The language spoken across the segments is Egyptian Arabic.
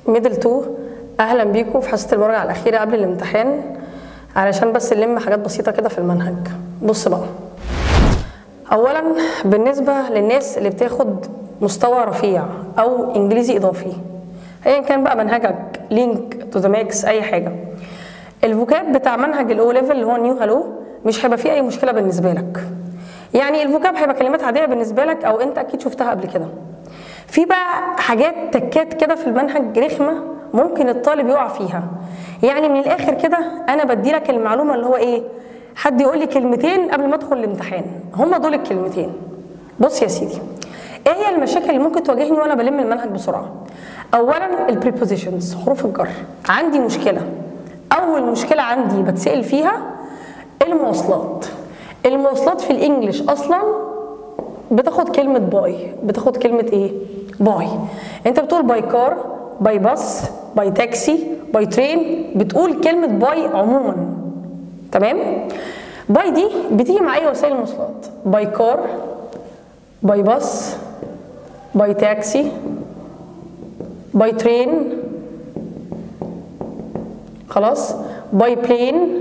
ميدل 2 اهلا بيكم في حصه المراجعه الاخيره قبل الامتحان علشان بس نلم حاجات بسيطه كده في المنهج بص بقى اولا بالنسبه للناس اللي بتاخد مستوى رفيع او انجليزي اضافي ايا كان بقى منهجك لينك تو ذا ماكس اي حاجه الفوكاب بتاع منهج الاو ليفل اللي هو نيو هالو مش هيبقى فيه اي مشكله بالنسبه لك يعني الفوكاب هيبقى كلمات عاديه بالنسبه لك او انت اكيد شفتها قبل كده في بقى حاجات تكات كده في المنهج رخمه ممكن الطالب يقع فيها يعني من الاخر كده انا بدي لك المعلومه اللي هو ايه حد يقول لي كلمتين قبل ما ادخل الامتحان هم دول الكلمتين بص يا سيدي ايه هي المشاكل اللي ممكن تواجهني وانا بلم المنهج بسرعه اولا البريبوزيشنز حروف الجر عندي مشكله اول مشكله عندي بتسال فيها المواصلات المواصلات في الانجليش اصلا بتاخد كلمه باي بتاخد كلمه ايه باي انت بتقول باي كار باي باص باي تاكسي باي ترين بتقول كلمه باي عموما تمام باي دي بتيجي مع اي وسائل المواصلات باي كار باي باص باي تاكسي باي ترين خلاص باي بلين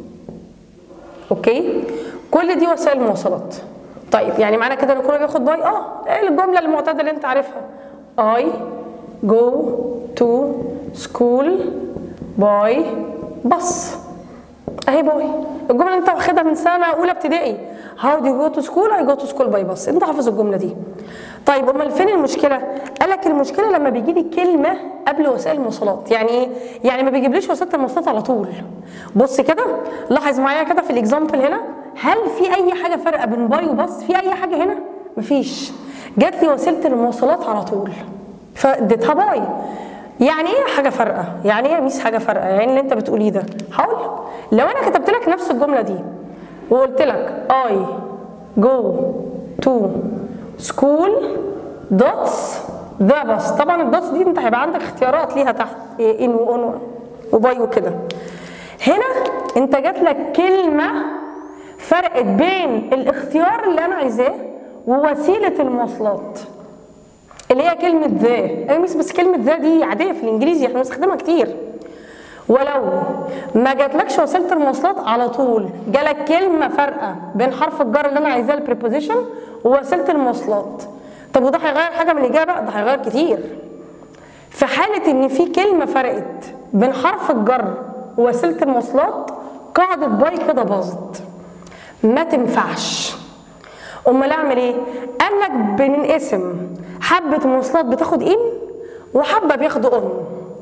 اوكي كل دي وسائل مواصلات طيب يعني معنى كده ان كله بياخد باي اه ايه الجمله المعتاده اللي انت عارفها I go to school by bus اهي باي الجمله اللي انت واخدها من سنه اولى ابتدائي how do you go to school I go to school by bus انت حافظ الجمله دي طيب امال فين المشكله قال لك المشكله لما بيجي لي كلمه قبل وسائل المواصلات يعني ايه يعني ما بيجيبليش وسائل المواصلات على طول بص كده لاحظ معايا كده في الاكزامبل هنا هل في اي حاجه فرق بين باي وباص في اي حاجه هنا مفيش جات لي وسيله المواصلات على طول فاديتها باي يعني ايه حاجه فارقه يعني ايه يا ميس حاجه فارقه يعني اللي انت بتقوليه ده هقول لو انا كتبت لك نفس الجمله دي وقلت لك I go to school دوتس ذا بس طبعا الدوتس دي انت هيبقى عندك اختيارات ليها تحت إيه ان واون وباي وكده هنا انت جات لك كلمه فرقت بين الاختيار اللي انا عايزاه ووسيله المواصلات اللي هي كلمه ذا اي مش بس كلمه ذا دي عاديه في الانجليزي احنا بنستخدمها كتير ولو ما جاتلكش وسيله المواصلات على طول جالك كلمه فارقه بين حرف الجر اللي انا عايزاه البريبوزيشن ووسيله المواصلات طب وده هيغير حاجه من الاجابه ده هيغير كتير في حاله ان في كلمه فرقت بين حرف الجر ووسيله المواصلات قاعده باي كده باظت ما تنفعش امال اعمل ايه قال لك بننقسم حبه مواصلات بتاخد ان وحبه بياخدوا اون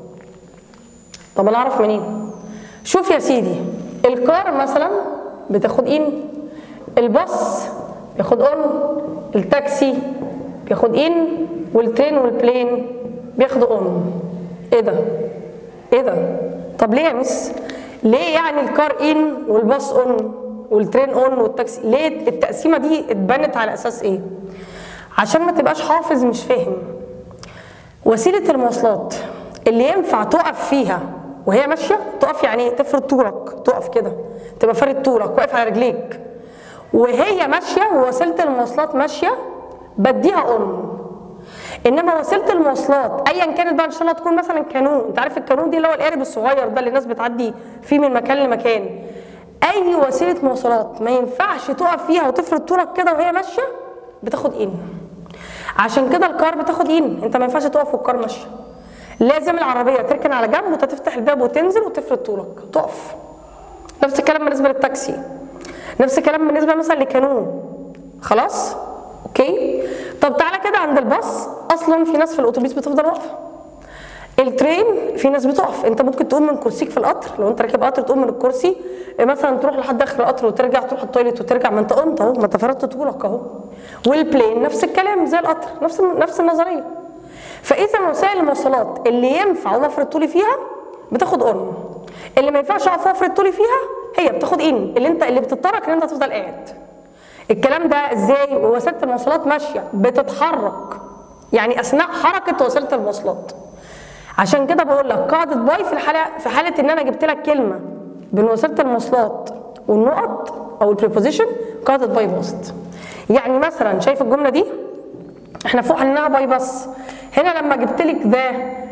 طب انا اعرف منين شوف يا سيدي الكار مثلا بتاخد ان الباص بياخد اون التاكسي بياخد ان والترين والبلين بياخدوا اون ايه ده ايه ده طب ليه يا مس ليه يعني الكار ان والباص اون والترين اون والتاكسي ليه التقسيمه دي اتبنت على اساس ايه عشان ما تبقاش حافظ مش فاهم وسيله المواصلات اللي ينفع تقف فيها وهي ماشيه تقف يعني ايه تفرد طولك تقف كده تبقى فارد طولك واقف على رجليك وهي ماشيه ووسيله المواصلات ماشيه بديها اون انما وسيله المواصلات ايا كانت بقى ان شاء الله تكون مثلا كانون انت عارف الكانون دي اللي هو القارب الصغير ده اللي الناس بتعدي فيه من مكان لمكان اي وسيله مواصلات ما ينفعش تقف فيها وتفرد طولك كده وهي ماشيه بتاخد ان عشان كده الكار بتاخد ان انت ما ينفعش تقف والكار ماشيه لازم العربيه تركن على جنب وانت تفتح الباب وتنزل وتفرد طولك تقف نفس الكلام بالنسبه للتاكسي نفس الكلام بالنسبه مثلا لكانون خلاص اوكي طب تعالى كده عند الباص اصلا في ناس في الاتوبيس بتفضل واقفه الترين في ناس بتقف انت ممكن تقوم من كرسيك في القطر لو انت راكب قطر تقوم من الكرسي مثلا تروح لحد اخر القطر وترجع تروح التويليت وترجع ما انت قمت اهو ما انت فردت طولك اهو والبلين نفس الكلام زي القطر نفس نفس النظريه فاذا وسائل المواصلات اللي ينفع اقوم افرد طولي فيها بتاخد اون اللي ما ينفعش اقف افرد طولي فيها هي بتاخد ان اللي انت اللي بتضطرك ان انت تفضل قاعد الكلام ده ازاي ووسيله المواصلات ماشيه بتتحرك يعني اثناء حركه وسيله المواصلات عشان كده بقول لك قاعده باي في الحاله في حاله ان انا جبت لك كلمه بين وسيله المواصلات والنقط او البريبوزيشن قاعده باي باست يعني مثلا شايف الجمله دي احنا فوق قلناها باي باس هنا لما جبت لك ذا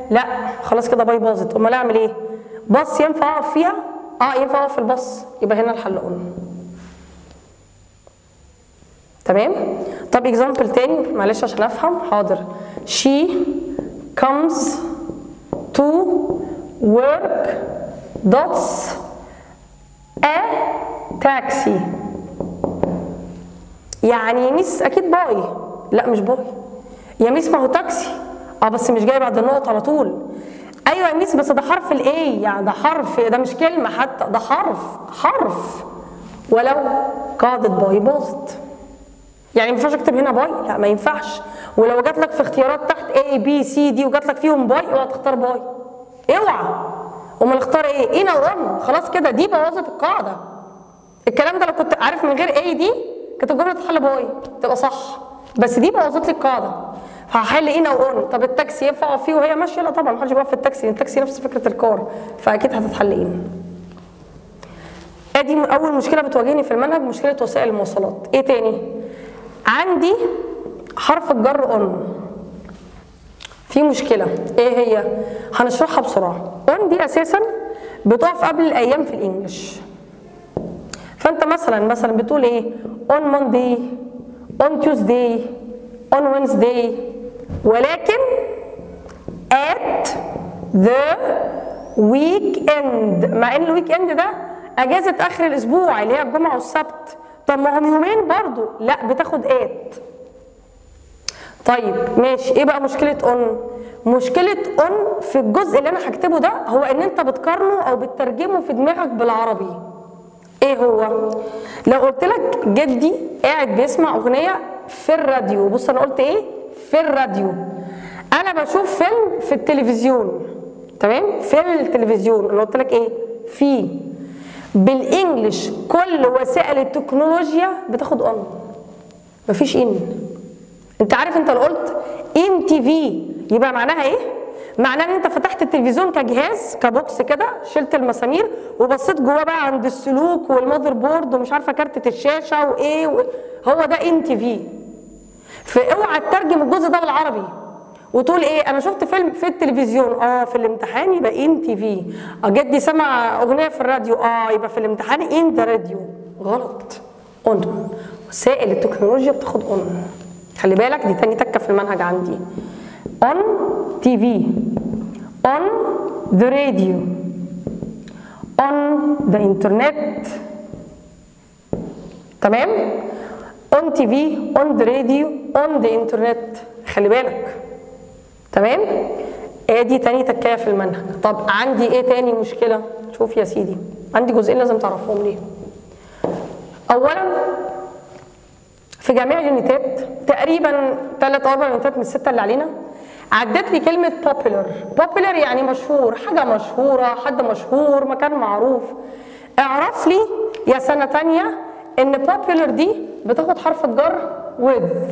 لا خلاص كده باي باظت امال اعمل ايه باص ينفع اقف فيها اه ينفع اقف في الباص يبقى هنا الحل اون تمام طب اكزامبل تاني معلش عشان افهم حاضر she comes to work dots a taxi يعني ميس اكيد باي لا مش باي يا ميس ما هو تاكسي اه بس مش جاي بعد النقط على طول ايوه يا ميس بس ده حرف الاي يعني ده حرف ده مش كلمه حتى ده حرف حرف ولو قاعده باي باظت يعني ما ينفعش اكتب هنا باي لا ما ينفعش ولو جات لك في اختيارات تحت A B C دي وجات لك فيهم باي اوعى تختار باي اوعى امال اختار ايه ان او ام خلاص كده دي بوظت القاعده الكلام ده لو كنت عارف من غير A دي كانت الجمله تتحل باي تبقى صح بس دي بوظت لي القاعده فهحل ان او اون طب التاكسي ينفع اقف فيه وهي ماشيه لا طبعا ما حدش بيقف في التاكسي التاكسي نفس فكره الكار فاكيد هتتحل ان ادي اول مشكله بتواجهني في المنهج مشكله وسائل المواصلات ايه تاني عندي حرف الجر اون في مشكله ايه هي هنشرحها بسرعه اون دي اساسا بتقف قبل الايام في الانجليش فانت مثلا مثلا بتقول ايه on Monday on Tuesday on Wednesday ولكن at the weekend مع ان الويك اند ده اجازه اخر الاسبوع اللي هي الجمعه والسبت طب ما هم يومين برضو لا بتاخد ات طيب ماشي ايه بقى مشكله اون مشكله اون في الجزء اللي انا هكتبه ده هو ان انت بتقارنه او بتترجمه في دماغك بالعربي ايه هو لو قلت لك جدي قاعد بيسمع اغنيه في الراديو بص انا قلت ايه في الراديو انا بشوف فيلم في التلفزيون تمام في التلفزيون انا قلت لك ايه في بالانجلش كل وسائل التكنولوجيا بتاخد اون مفيش ان انت عارف انت لو قلت ان تي في يبقى معناها ايه معناه ان انت فتحت التلفزيون كجهاز كبوكس كده شلت المسامير وبصيت جواه بقى عند السلوك والمذر بورد ومش عارفه كارتة الشاشه وايه و... هو ده ان تي في فاوعى تترجم الجزء ده بالعربي وتقول ايه انا شفت فيلم في التلفزيون اه في الامتحان يبقى ان تي في جدي سمع اغنيه في الراديو اه يبقى في الامتحان ان ذا راديو غلط اون وسائل التكنولوجيا بتاخد اون خلي بالك دي تاني تكه في المنهج عندي on TV on the radio on the internet تمام on TV on the radio on the internet خلي بالك تمام ادي تاني تكايه في المنهج طب عندي ايه تاني مشكله شوف يا سيدي عندي جزئين لازم تعرفهم ليه اولا في جميع اليونيتات تقريبا ثلاث اربع يونيتات من السته اللي علينا عدت لي كلمه popular popular يعني مشهور حاجه مشهوره حد مشهور مكان معروف اعرف لي يا سنه تانية ان popular دي بتاخد حرف الجر with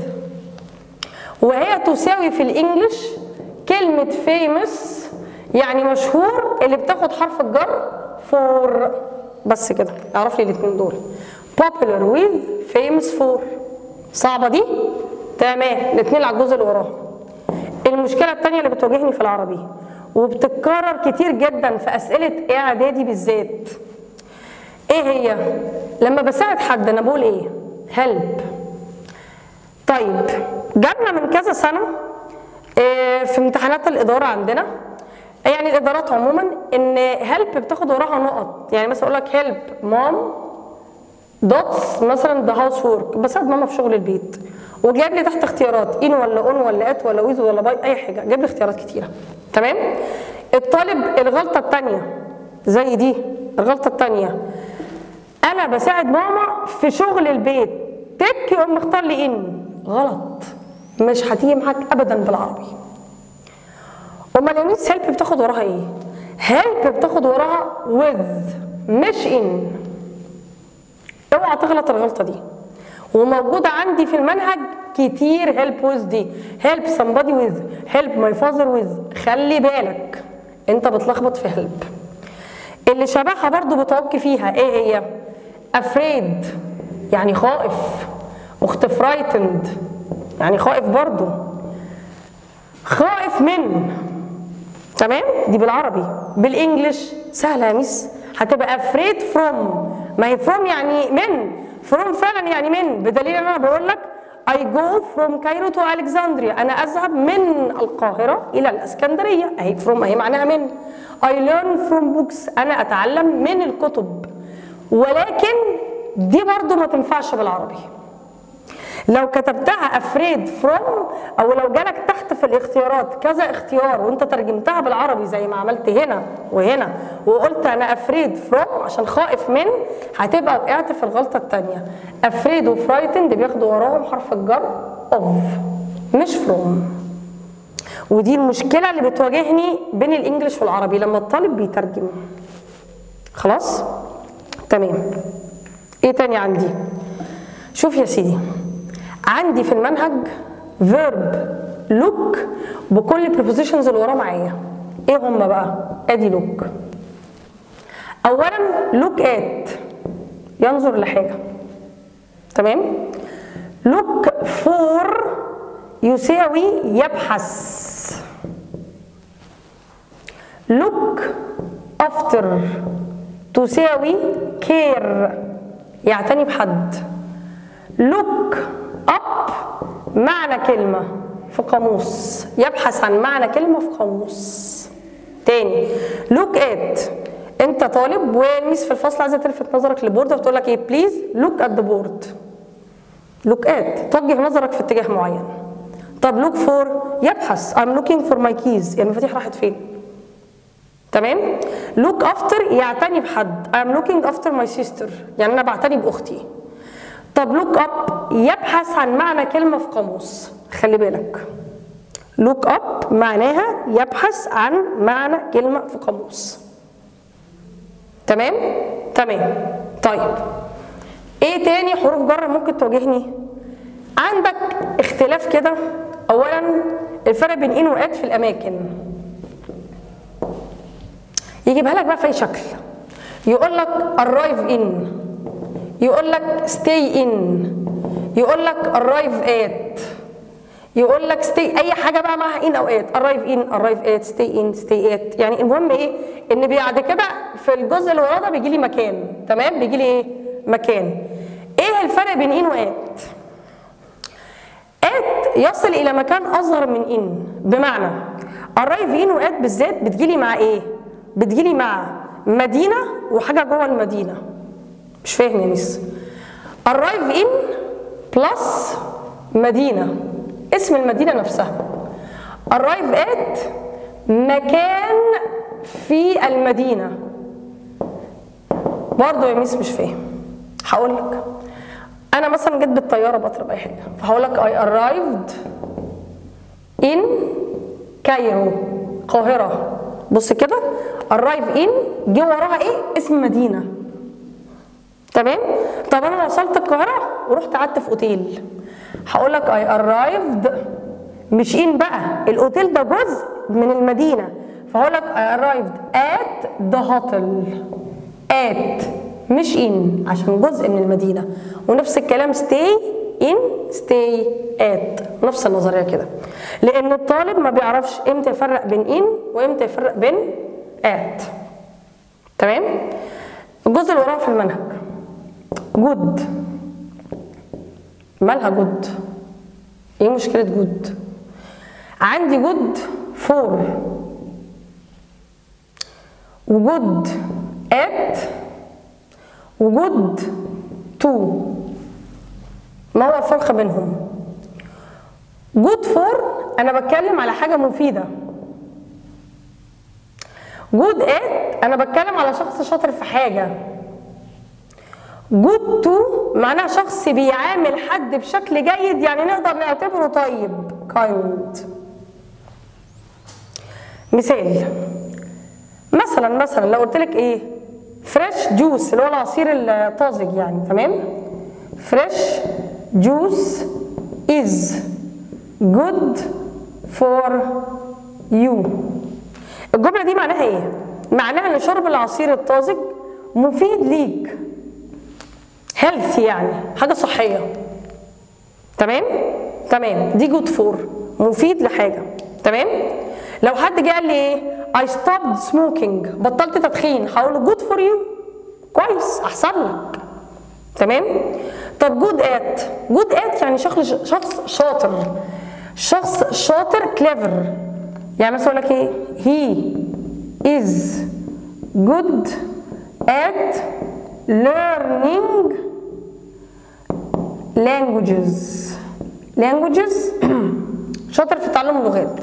وهي تساوي في الانجليش كلمه famous يعني مشهور اللي بتاخد حرف الجر for بس كده اعرف لي الاثنين دول popular with famous for صعبه دي تمام الاثنين على الجزء اللي وراها المشكله الثانيه اللي بتواجهني في العربي وبتتكرر كتير جدا في اسئله اعدادي بالذات ايه هي لما بساعد حد انا بقول ايه هلب طيب جالنا من كذا سنه إيه في امتحانات الاداره عندنا يعني الادارات عموما ان هيلب بتاخد وراها نقط يعني مثلا اقول لك هيلب مام دوتس مثلا ذا هاوس وورك بساعد ماما في شغل البيت وجايب لي تحت اختيارات ان ولا اون ولا ات ولا ويز ولا باي اي حاجه جايب لي اختيارات كتيره تمام الطالب الغلطه الثانيه زي دي الغلطه الثانيه انا بساعد ماما في شغل البيت تك يقوم مختار لي ان غلط مش هتيجي معاك ابدا بالعربي امال الميس هيلب بتاخد وراها ايه هيلب بتاخد وراها with مش ان اوعى تغلط الغلطه دي وموجوده عندي في المنهج كتير هيلب ويز دي هيلب somebody with هيلب ماي فاذر with خلي بالك انت بتلخبط في هيلب اللي شبهها برضو بتعك فيها ايه هي afraid يعني خائف اخت frightened يعني خائف برضو خائف من تمام دي بالعربي بالانجلش سهله يا ميس هتبقى afraid from ما هي from يعني من from فعلا يعني من بدليل ان انا بقول لك I go from Cairo to Alexandria أنا أذهب من القاهرة إلى الإسكندرية أهي from أهي معناها من I learn from books أنا أتعلم من الكتب ولكن دي برضو ما تنفعش بالعربي لو كتبتها afraid from او لو جالك تحت في الاختيارات كذا اختيار وانت ترجمتها بالعربي زي ما عملت هنا وهنا وقلت انا afraid from عشان خائف من هتبقى وقعت في الغلطه الثانيه afraid و frightened بياخدوا وراهم حرف الجر of مش from ودي المشكله اللي بتواجهني بين الانجليش والعربي لما الطالب بيترجم خلاص تمام ايه تاني عندي شوف يا سيدي عندي في المنهج verb look بكل prepositions اللي وراه معايا ايه هم بقى ادي look اولا look at ينظر لحاجه تمام look for يساوي يبحث look after تساوي care يعتني بحد look up معنى كلمة في قاموس يبحث عن معنى كلمة في قاموس تاني look at انت طالب والميس في الفصل عايزه تلفت نظرك للبورد وتقول لك ايه بليز look at the board look at توجه نظرك في اتجاه معين طب look for يبحث I'm looking for my keys يعني المفاتيح راحت فين تمام look after يعتني بحد I'm looking after my sister يعني انا بعتني باختي طب look up يبحث عن معنى كلمه في قاموس خلي بالك look up معناها يبحث عن معنى كلمه في قاموس تمام تمام طيب ايه تاني حروف جر ممكن تواجهني عندك اختلاف كده اولا الفرق بين ان وات في الاماكن يجيبها لك بقى في اي شكل يقول لك arrive in يقول لك stay in يقول لك arrive at يقول لك stay اي حاجه بقى معاها in او at arrive in arrive at stay in stay at يعني المهم ايه ان بعد كده في الجزء اللي وراه ده بيجي لي مكان تمام بيجي لي ايه مكان ايه الفرق بين in وات at يصل الى مكان اصغر من in بمعنى arrive in وات بالذات بتجيلي مع ايه بتجيلي مع مدينه وحاجه جوه المدينه مش فاهم يا ميس arrive in بلس مدينه اسم المدينه نفسها arrive at مكان في المدينه برضه يا ميس مش فاهم هقول لك انا مثلا جيت بالطياره بطلب اي حاجه فهقول لك I arrived in كايرو القاهره بص كده arrive in جه وراها ايه اسم مدينه تمام طب انا وصلت القاهره ورحت قعدت في اوتيل هقول لك I arrived مش in بقى الاوتيل ده جزء من المدينه فهقول لك I arrived at the hotel at مش in عشان جزء من المدينه ونفس الكلام stay in stay at نفس النظريه كده لان الطالب ما بيعرفش امتى يفرق بين in وامتى يفرق بين at تمام الجزء اللي وراه في المنهج جود مالها جود ايه مشكله جود عندي جود فور وجود ات وجود تو ما هو الفرق بينهم جود فور انا بتكلم على حاجه مفيده جود ات انا بتكلم على شخص شاطر في حاجه جود تو معناها شخص بيعامل حد بشكل جيد يعني نقدر نعتبره طيب كايند مثال مثلا مثلا لو قلت لك ايه فريش جوس اللي هو العصير الطازج يعني تمام فريش جوس is good for you الجملة دي معناها ايه؟ معناها ان شرب العصير الطازج مفيد ليك هيلث يعني حاجة صحية تمام؟ تمام دي جود فور مفيد لحاجة تمام؟ لو حد جه قال لي ايه؟ I stopped smoking بطلت تدخين هقول good for you كويس احسن لك تمام طب جود ات جود ات يعني شخص شخص شاطر شخص شاطر كليفر يعني مثلا اقول لك ايه he is good at learning languages languages شاطر في تعلم اللغات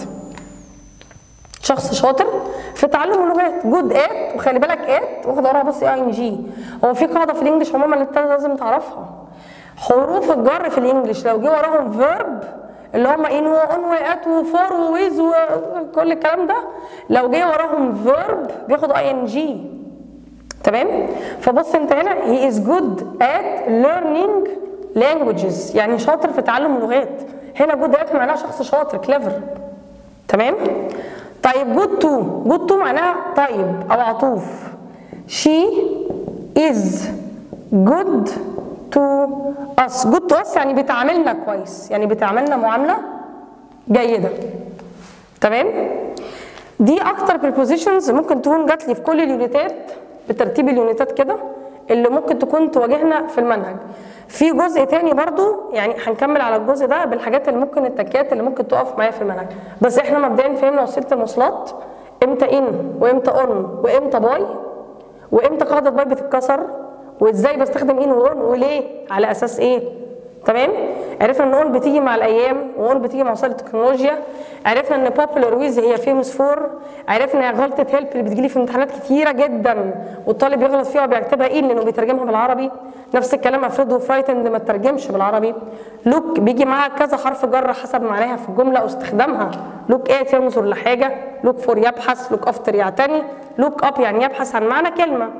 شخص شاطر في تعلم اللغات جود ات وخلي بالك ات واخد وراها بص اي ان جي هو في قاعده في الانجليش عموما انت لازم تعرفها حروف الجر في الانجليش لو جه وراهم فيرب اللي هم ان وان وات وفور وويز وكل الكلام ده لو جه وراهم فيرب بياخد اي ان جي تمام فبص انت هنا he is good at learning languages يعني شاطر في تعلم اللغات هنا جود ات معناها شخص شاطر كليفر تمام طيب جود تو جود تو معناها طيب او عطوف she is good to us good to us يعني بتعاملنا كويس يعني بتعاملنا معامله جيده تمام دي اكتر prepositions ممكن تكون جات لي في كل اليونيتات بترتيب اليونيتات كده اللي ممكن تكون تواجهنا في المنهج في جزء تاني برضو يعني هنكمل على الجزء ده بالحاجات اللي ممكن التكات اللي ممكن تقف معايا في المنهج بس احنا مبدئيا فهمنا وسيله المواصلات امتى ان وامتى اون وامتى باي وامتى قاعده باي بتتكسر وازاي بستخدم ان واون وليه على اساس ايه تمام عرفنا ان اون بتيجي مع الايام واون بتيجي مع وسائل التكنولوجيا عرفنا ان بوبولار ويز هي فيموس فور عرفنا غلطه هيلب اللي بتجيلي في امتحانات كتيره جدا والطالب يغلط فيها وبيكتبها ايه لانه بيترجمها بالعربي نفس الكلام افرض وفرايتند ما ترجمش بالعربي لوك بيجي معاها كذا حرف جر حسب معناها في الجمله او استخدامها لوك ات ينظر لحاجه لوك فور يبحث لوك افتر يعتني لوك اب يعني يبحث عن معنى كلمه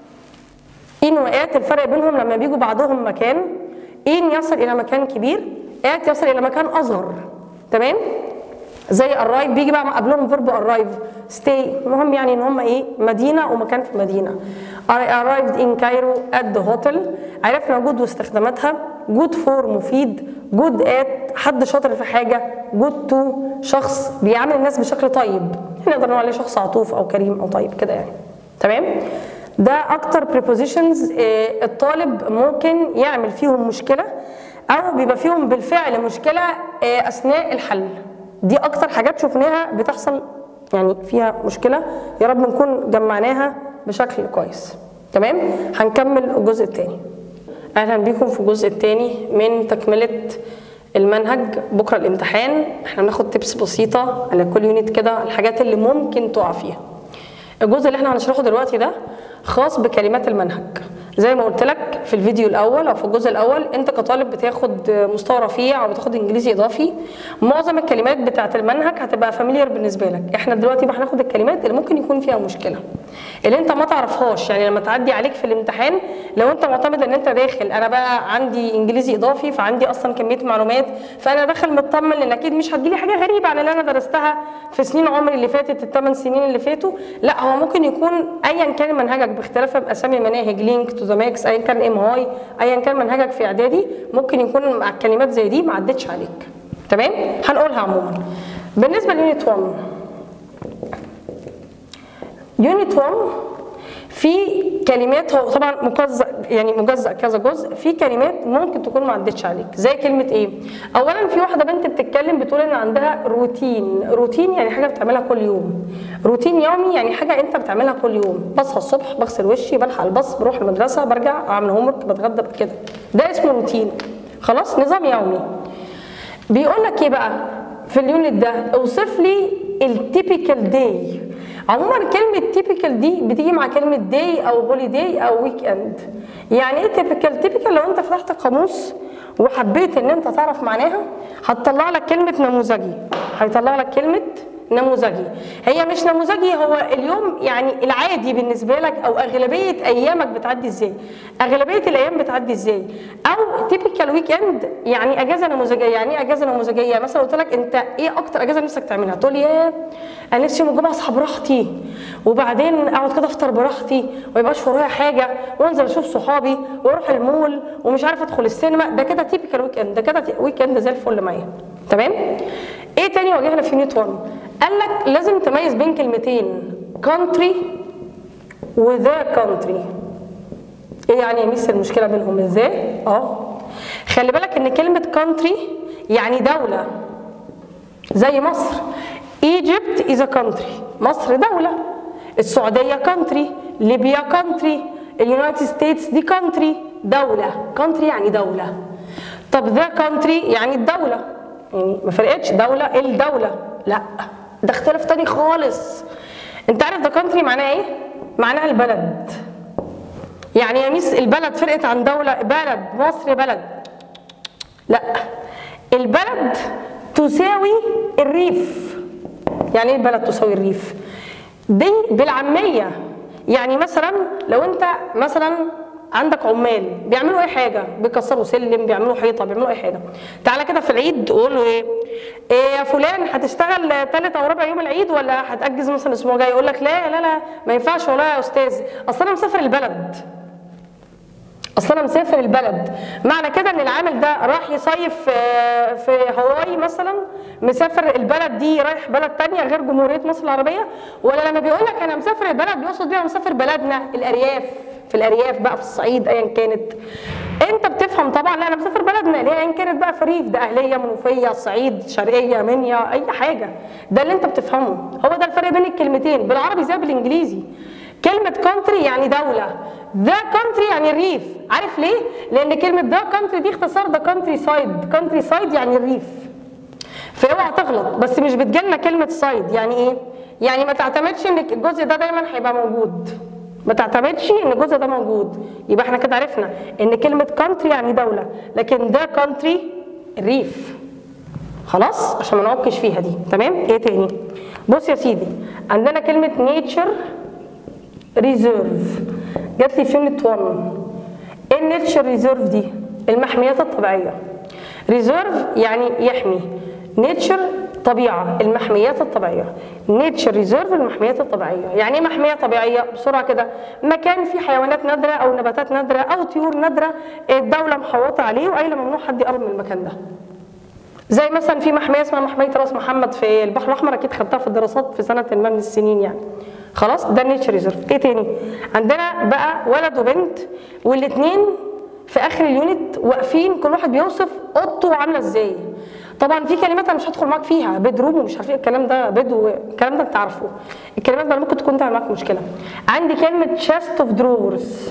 ان وات الفرق بينهم لما بيجوا بعضهم مكان ان يصل الى مكان كبير ات يصل الى مكان اصغر تمام زي arrive بيجي بقى قبلهم فيرب arrive stay المهم يعني ان هم ايه مدينه ومكان في مدينه I arrived in Cairo at the hotel عرفنا جود واستخداماتها جود فور مفيد جود ات حد شاطر في حاجه جود تو شخص بيعامل الناس بشكل طيب نقدر نقول عليه شخص عطوف او كريم او طيب كده يعني تمام ده اكتر prepositions آه، الطالب ممكن يعمل فيهم مشكله او بيبقى فيهم بالفعل مشكله آه، اثناء الحل دي اكتر حاجات شفناها بتحصل يعني فيها مشكله يا رب نكون جمعناها بشكل كويس تمام هنكمل الجزء الثاني اهلا بيكم في الجزء الثاني من تكمله المنهج بكره الامتحان احنا بناخد تيبس بسيطه على كل يونت كده الحاجات اللي ممكن تقع فيها الجزء اللي احنا هنشرحه دلوقتي ده خاص بكلمات المنهج زي ما قلت لك في الفيديو الاول او في الجزء الاول انت كطالب بتاخد مستوى رفيع او بتاخد انجليزي اضافي معظم الكلمات بتاعه المنهج هتبقى فاميليار بالنسبه لك احنا دلوقتي بقى هناخد الكلمات اللي ممكن يكون فيها مشكله اللي انت ما تعرفهاش يعني لما تعدي عليك في الامتحان لو انت معتمد ان انت داخل انا بقى عندي انجليزي اضافي فعندي اصلا كميه معلومات فانا داخل مطمن ان اكيد مش هتجيلي حاجه غريبه عن اللي انا درستها في سنين عمري اللي فاتت الثمان سنين اللي فاتوا لا هو ممكن يكون ايا كان منهجك باختلاف اسامي المناهج لينك تو ذا ماكس ايا كان ام هاي ايا كان منهجك في اعدادي ممكن يكون مع كلمات زي دي ما عدتش عليك تمام هنقولها عموما بالنسبه ليونت 1 يونت 1 في كلمات هو طبعا مجزأ يعني مجزأ كذا جزء في كلمات ممكن تكون ما عدتش عليك زي كلمه ايه اولا في واحده بنت بتتكلم بتقول ان عندها روتين روتين يعني حاجه بتعملها كل يوم روتين يومي يعني حاجه انت بتعملها كل يوم بصحى الصبح بغسل وشي بلحق الباص بروح المدرسه برجع اعمل هوم ورك بتغدى كده ده اسمه روتين خلاص نظام يومي بيقول لك ايه بقى في اليونت ده اوصف لي التيبيكال داي عموما كلمة تيبيكال دي بتيجي مع كلمة داي أو هوليداي أو ويك إند. يعني إيه تيبيكال؟ تيبيكال لو أنت فتحت قاموس وحبيت إن أنت تعرف معناها هتطلع لك كلمة نموذجي. هيطلع لك كلمة نموذجي. هي مش نموذجي هو اليوم يعني العادي بالنسبة لك أو أغلبية أيامك بتعدي إزاي؟ أغلبية الأيام بتعدي إزاي؟ أو تيبيكال ويك إند يعني أجازة نموذجية، يعني إيه أجازة نموذجية؟ مثلا قلت لك أنت إيه أكتر أجازة نفسك تعملها؟ تقول لي ياه انا نفسي يوم الجمعه اصحى براحتي وبعدين اقعد كده افطر براحتي وما يبقاش ورايا حاجه وانزل اشوف صحابي واروح المول ومش عارفه ادخل السينما ده كده تيبيكال ويك اند ده كده ويك اند زي الفل معايا تمام ايه تاني واجهنا في يونت 1 قال لك لازم تميز بين كلمتين country وذا country ايه يعني يا ميس المشكله بينهم ازاي اه خلي بالك ان كلمه country يعني دوله زي مصر Egypt is a country مصر دولة السعودية country ليبيا country اليونايتد ستيتس دي country دولة country يعني دولة طب ذا country يعني الدولة يعني ما فرقتش دولة الدولة لا ده اختلاف تاني خالص انت عارف ذا country معناه ايه؟ معناها البلد يعني يا ميس البلد فرقت عن دولة بلد مصر بلد لا البلد تساوي الريف يعني ايه البلد تساوي الريف دي بالعاميه يعني مثلا لو انت مثلا عندك عمال بيعملوا اي حاجه بيكسروا سلم بيعملوا حيطه بيعملوا اي حاجه تعالى كده في العيد قول له ايه إيه يا فلان هتشتغل ثالث او ربع يوم العيد ولا هتاجز مثلا الاسبوع الجاي يقول لك لا لا لا ما ينفعش والله يا استاذ اصل انا مسافر البلد اصل انا مسافر البلد معنى كده ان العامل ده راح يصيف في- في هواي مثلا مسافر البلد دي رايح بلد تانية غير جمهوريه مصر العربيه ولا لما بيقول لك انا مسافر البلد بيقصد بيها مسافر بلدنا الارياف في الارياف بقى في الصعيد ايا كانت انت بتفهم طبعا لا انا مسافر بلدنا اللي هي ايا كانت بقى في ريف ده اهليه منوفيه صعيد شرقيه منيا اي حاجه ده اللي انت بتفهمه هو ده الفرق بين الكلمتين بالعربي زي بالانجليزي كلمة كونتري يعني دولة ذا كونتري يعني الريف عارف ليه؟ لأن كلمة ذا كونتري دي اختصار ذا كونتري سايد كونتري سايد يعني الريف فاوعى تغلط بس مش بتجيلنا كلمة سايد يعني ايه؟ يعني ما تعتمدش ان الجزء ده دايما هيبقى موجود ما تعتمدش ان الجزء ده موجود يبقى احنا كده عرفنا ان كلمة كونتري يعني دولة لكن ذا كونتري الريف خلاص عشان ما نعكش فيها دي تمام ايه تاني بص يا سيدي عندنا كلمة نيتشر ريزيرف جات لي في يونت 1 ايه النيتشر ريزيرف دي المحميات الطبيعيه ريزيرف يعني يحمي نيتشر طبيعه المحميات الطبيعيه نيتشر ريزيرف المحميات الطبيعيه يعني ايه محميه طبيعيه بسرعه كده مكان فيه حيوانات نادره او نباتات نادره او طيور نادره الدوله محوطه عليه وقايله ممنوع حد يقرب من المكان ده زي مثلا في محميه اسمها محميه راس محمد في البحر الاحمر اكيد خدتها في الدراسات في سنه ما من السنين يعني خلاص ده النيتشر ريزيرف ايه تاني عندنا بقى ولد وبنت والاثنين في اخر اليونت واقفين كل واحد بيوصف اوضته عامله ازاي طبعا في كلمات انا مش هدخل معاك فيها بيد روم ومش عارف ايه الكلام ده بيد الكلام ده انت عارفه الكلمات ده ممكن تكون تعمل معاك مشكله عندي كلمه chest اوف دروورز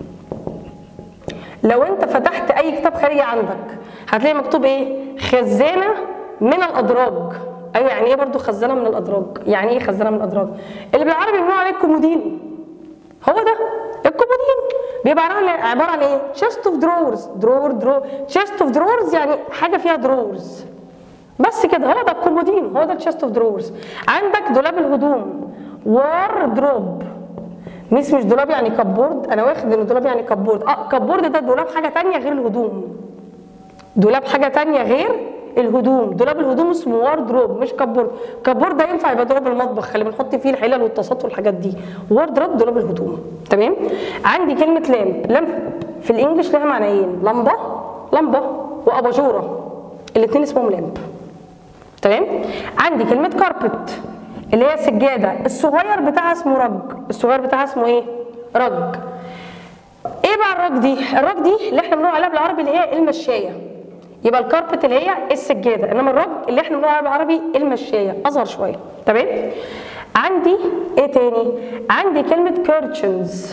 لو انت فتحت اي كتاب خارجي عندك هتلاقي مكتوب ايه خزانه من الادراج ايوه يعني ايه برضو خزانه من الادراج يعني ايه خزانه من الادراج اللي بالعربي بنقول عليه الكومودين هو ده الكومودين بيبقى عباره عن عباره عن ايه chest اوف دروورز درور درور chest اوف دروورز يعني حاجه فيها دروورز بس كده هو ده الكومودين هو ده الشيست اوف دروورز عندك دولاب الهدوم واردروب مش مش دولاب يعني كبورد انا واخد ان دولاب يعني كبورد اه كبورد ده دولاب حاجه تانية غير الهدوم دولاب حاجه تانية غير الهدوم دولاب الهدوم اسمه واردروب مش كبورد كبورد ده ينفع يبقى دولاب المطبخ اللي بنحط فيه الحلل والطاسات والحاجات دي واردروب دولاب الهدوم تمام عندي كلمه لامب لامب في الانجليش لها معنيين لمبه لمبه واباجوره الاثنين اسمهم لامب تمام عندي كلمه كاربت اللي هي سجاده الصغير بتاعها اسمه رج الصغير بتاعها اسمه ايه رج ايه بقى الرج دي الرج دي اللي احنا بنقول عليها بالعربي اللي هي المشايه يبقى الكاربت اللي هي السجاده انما الرج اللي احنا بنقول عليها بالعربي المشايه اصغر شويه تمام عندي ايه تاني عندي كلمه كيرتشنز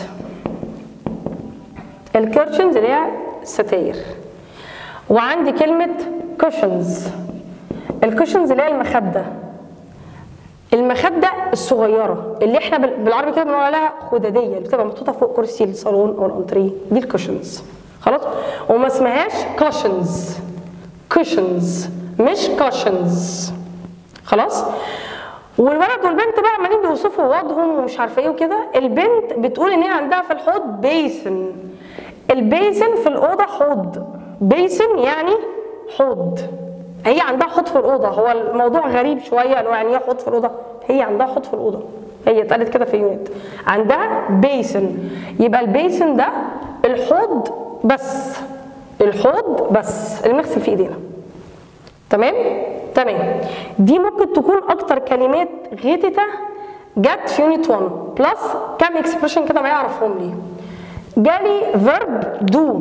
الكيرتشنز اللي هي الستاير وعندي كلمه كوشنز الكوشنز اللي هي المخده المخده الصغيره اللي احنا بال- بالعربي كده بنقول عليها خداديه اللي بتبقى محطوطه فوق كرسي الصالون او الانتريه دي الكوشنز خلاص وما اسمهاش كوشنز كوشنز مش كوشنز خلاص والولد والبنت بقى عمالين بيوصفوا وضعهم ومش عارفه ايه وكده البنت بتقول ان هي عندها في الحوض بيسن البيسن في الاوضه حوض بيسن يعني حوض هي عندها حوض في الاوضه هو الموضوع غريب شويه لو يعني ايه حوض في الاوضه هي عندها حوض في الاوضه هي اتقالت كده في يونت عندها بيسن يبقى البيسن ده الحوض بس الحوض بس اللي بنغسل فيه ايدينا تمام تمام دي ممكن تكون اكتر كلمات غتتة جت في يونت 1 بلس كام اكسبريشن كده ما يعرفهم لي جالي فيرب دو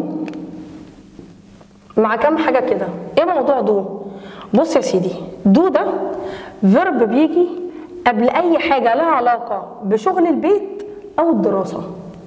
مع كام حاجه كده ايه موضوع دو بص يا سيدي دو ده فيرب بيجي قبل اي حاجه لها علاقه بشغل البيت او الدراسه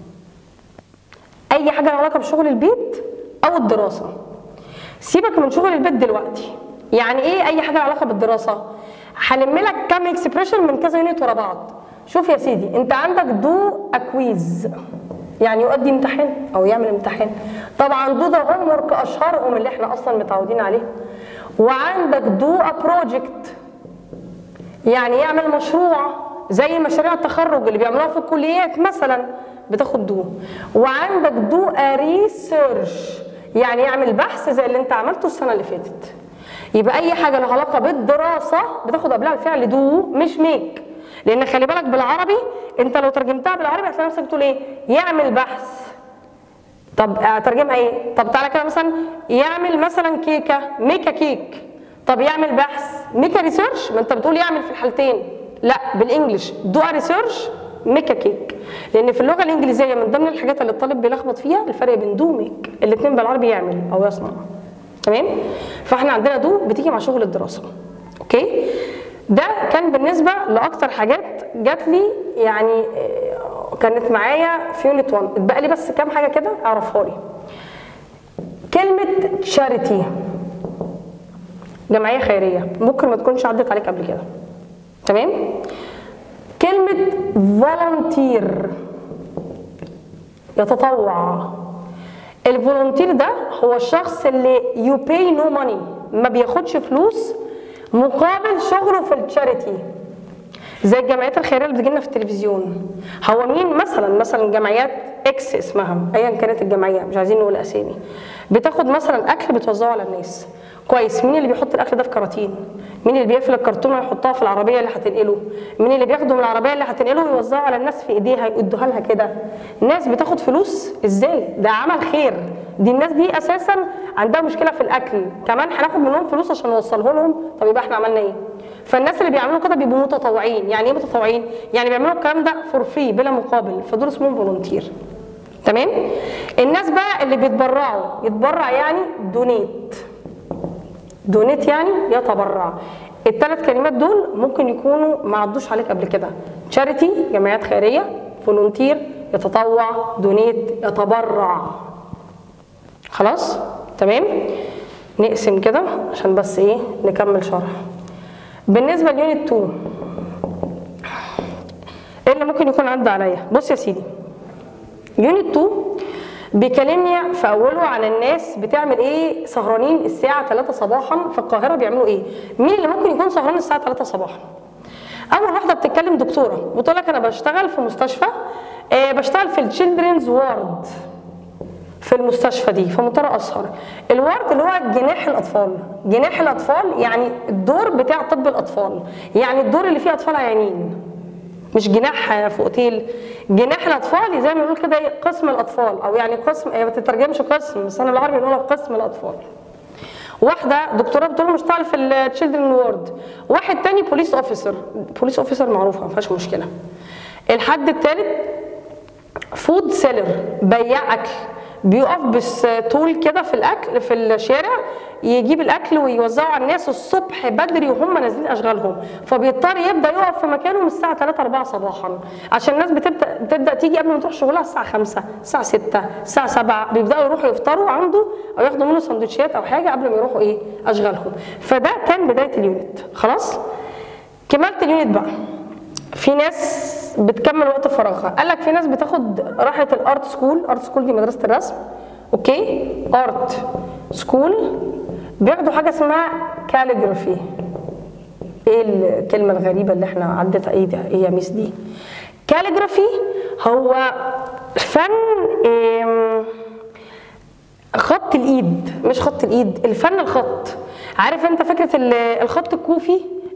اي حاجه لها علاقه بشغل البيت او الدراسه سيبك من شغل البيت دلوقتي يعني ايه اي حاجه لها علاقه بالدراسه هلم لك كام اكسبريشن من كذا يونت ورا بعض شوف يا سيدي انت عندك دو اكويز يعني يؤدي امتحان او يعمل امتحان طبعا دو ده هوم ورك اشهرهم اللي احنا اصلا متعودين عليه وعندك دو ا بروجكت يعني يعمل مشروع زي مشاريع التخرج اللي بيعملوها في الكليات مثلا بتاخد دو وعندك دو ا ريسيرش يعني يعمل بحث زي اللي انت عملته السنه اللي فاتت يبقى اي حاجه لها علاقه بالدراسه بتاخد قبلها الفعل دو مش ميك لان خلي بالك بالعربي انت لو ترجمتها بالعربي هتلاقي نفسك بتقول ايه يعمل بحث طب اترجمها ايه طب تعالى كده مثلا يعمل مثلا كيكه ميك كيك طب يعمل بحث ميك ريسيرش ما انت بتقول يعمل في الحالتين لا بالانجلش دو ريسيرش ميك كيك لان في اللغه الانجليزيه من ضمن الحاجات اللي الطالب بيلخبط فيها الفرق بين دو وميك الاثنين بالعربي يعمل او يصنع تمام فاحنا عندنا دو بتيجي مع شغل الدراسه اوكي ده كان بالنسبه لاكتر حاجات جات لي يعني كانت معايا في يونت 1 اتبقى لي بس كام حاجه كده اعرفها لي كلمه تشاريتي جمعيه خيريه ممكن ما تكونش عدت عليك قبل كده تمام كلمه فولunteer يتطوع الفولunteer ده هو الشخص اللي يو باي نو ماني ما بياخدش فلوس مقابل شغله في التشاريتي زي الجمعيات الخيريه اللي بتجيلنا في التلفزيون هو مين مثلا مثلا جمعيات اكس اسمها ايا كانت الجمعيه مش عايزين نقول اسامي بتاخد مثلا اكل بتوزعه على الناس كويس مين اللي بيحط الاكل ده في كراتين مين اللي بيقفل الكرتونه ويحطها في العربيه اللي هتنقله مين اللي بياخده من العربيه اللي هتنقله ويوزعه على الناس في ايديها يدوها لها كده ناس بتاخد فلوس ازاي ده عمل خير دي الناس دي اساسا عندها مشكله في الاكل كمان هناخد منهم فلوس عشان نوصله لهم طب يبقى احنا عملنا ايه فالناس اللي بيعملوا كده بيبقوا متطوعين يعني ايه متطوعين يعني بيعملوا الكلام ده فور فري بلا مقابل فدول اسمهم فولunteer تمام الناس بقى اللي بيتبرعوا يتبرع يعني دونيت دونيت يعني يتبرع الثلاث كلمات دول ممكن يكونوا ما عدوش عليك قبل كده تشاريتي جمعيات خيريه فولونتير يتطوع دونيت يتبرع خلاص تمام نقسم كده عشان بس ايه نكمل شرح بالنسبه ليونت 2 ايه اللي ممكن يكون عدى عليا بص يا سيدي يونت 2 بيكلمني في اوله عن الناس بتعمل ايه سهرانين الساعه 3 صباحا في القاهره بيعملوا ايه مين اللي ممكن يكون سهران الساعه 3 صباحا اول واحده بتتكلم دكتوره بتقول لك انا بشتغل في مستشفى آه بشتغل في التشيلدرنز وارد في المستشفى دي فمضطر اسهر الوارد اللي هو جناح الاطفال جناح الاطفال يعني الدور بتاع طب الاطفال يعني الدور اللي فيه اطفال عيانين مش جناح في اوتيل جناح الاطفال زي ما بنقول كده قسم الاطفال او يعني قسم هي ما بتترجمش قسم بس انا بالعربي بنقولها قسم الاطفال واحده دكتوره بتقول بشتغل في التشيلدرن وورد واحد تاني بوليس اوفيسر بوليس اوفيسر معروفه ما فيهاش مشكله الحد الثالث فود سيلر بياع اكل بيقف بستول كده في الاكل في الشارع يجيب الاكل ويوزعه على الناس الصبح بدري وهم نازلين اشغالهم فبيضطر يبدا يقف في مكانه من الساعه 3 4 صباحا عشان الناس بتبدا تبدا تيجي قبل ما تروح شغلها الساعه 5 الساعه 6 الساعه 7 بيبداوا يروحوا يفطروا عنده او ياخدوا منه سندوتشات او حاجه قبل ما يروحوا ايه اشغالهم فده كان بدايه اليونت خلاص كملت اليونت بقى في ناس بتكمل وقت فراغها قال لك في ناس بتاخد راحه الارت سكول ارت سكول دي مدرسه الرسم اوكي ارت سكول بياخدوا حاجه اسمها كاليجرافي ايه الكلمه الغريبه اللي احنا عدت ايه ده ايه يا ميس دي كاليجرافي هو فن إيه خط الايد مش خط الايد الفن الخط عارف انت فكره الخط الكوفي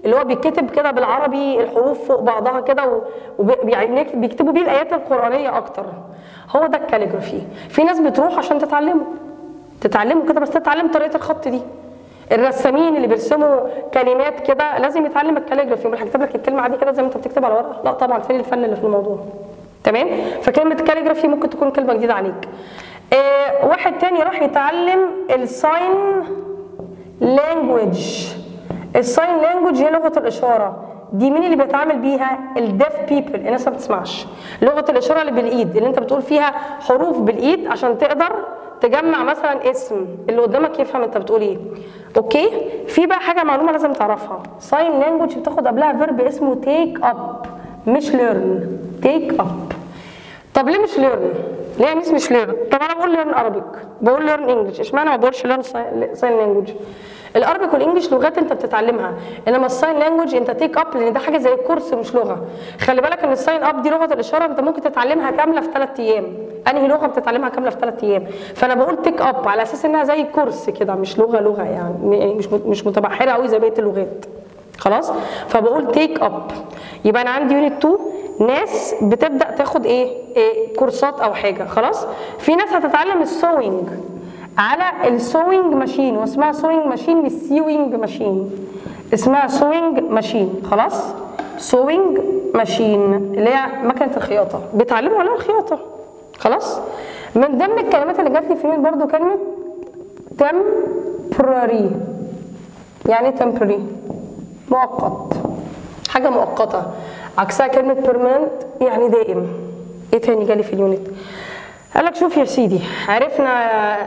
اللي هو بيتكتب كده بالعربي الحروف فوق بعضها كده وبيكتبوا بيه الايات القرانيه اكتر هو ده الكاليجرافي في ناس بتروح عشان تتعلمه تتعلموا كده بس تتعلم طريقه الخط دي الرسامين اللي بيرسموا كلمات كده لازم يتعلم الكاليجرافي مش هكتب لك الكلمه عادي كده زي ما انت بتكتب على ورقه لا طبعا فين الفن اللي في الموضوع تمام فكلمه كاليجرافي ممكن تكون كلمه جديده عليك آه واحد تاني راح يتعلم الساين لانجوج الساين لانجوج هي لغه الاشاره دي مين اللي بيتعامل بيها الديف بيبل الناس ما بتسمعش لغه الاشاره اللي بالايد اللي انت بتقول فيها حروف بالايد عشان تقدر تجمع مثلا اسم اللي قدامك يفهم انت بتقول ايه اوكي في بقى حاجه معلومه لازم تعرفها ساين لانجوج بتاخد قبلها فيرب اسمه تيك اب مش ليرن تيك اب طب ليه مش ليرن ليه يا ميس مش ليرن طب انا بقول ليرن ارابيك بقول ليرن انجلش اشمعنى ما بقولش ليرن ساين لانجوج الارابيك والانجلش لغات انت بتتعلمها انما الساين لانجوج انت تيك اب لان ده حاجه زي كورس مش لغه خلي بالك ان الساين اب دي لغه الاشاره انت ممكن تتعلمها كامله في ثلاث ايام انهي لغه بتتعلمها كامله في ثلاث ايام فانا بقول تيك اب على اساس انها زي كورس كده مش لغه لغه يعني مش مش متبحره قوي زي بقيه اللغات خلاص فبقول تيك اب يبقى انا عندي يونت 2 ناس بتبدا تاخد ايه, إيه كورسات او حاجه خلاص في ناس هتتعلم السوينج على السوينج ماشين واسمها سوينج ماشين مش سيوينج ماشين اسمها سوينج ماشين خلاص سوينج ماشين اللي هي مكنه الخياطه بيتعلموا عليها الخياطه خلاص من ضمن الكلمات اللي جات لي في اليوم برضو كلمه temporary يعني ايه temporary مؤقت حاجه مؤقته عكسها كلمه permanent يعني دائم ايه تاني جالي في اليونت قال لك شوف يا سيدي عرفنا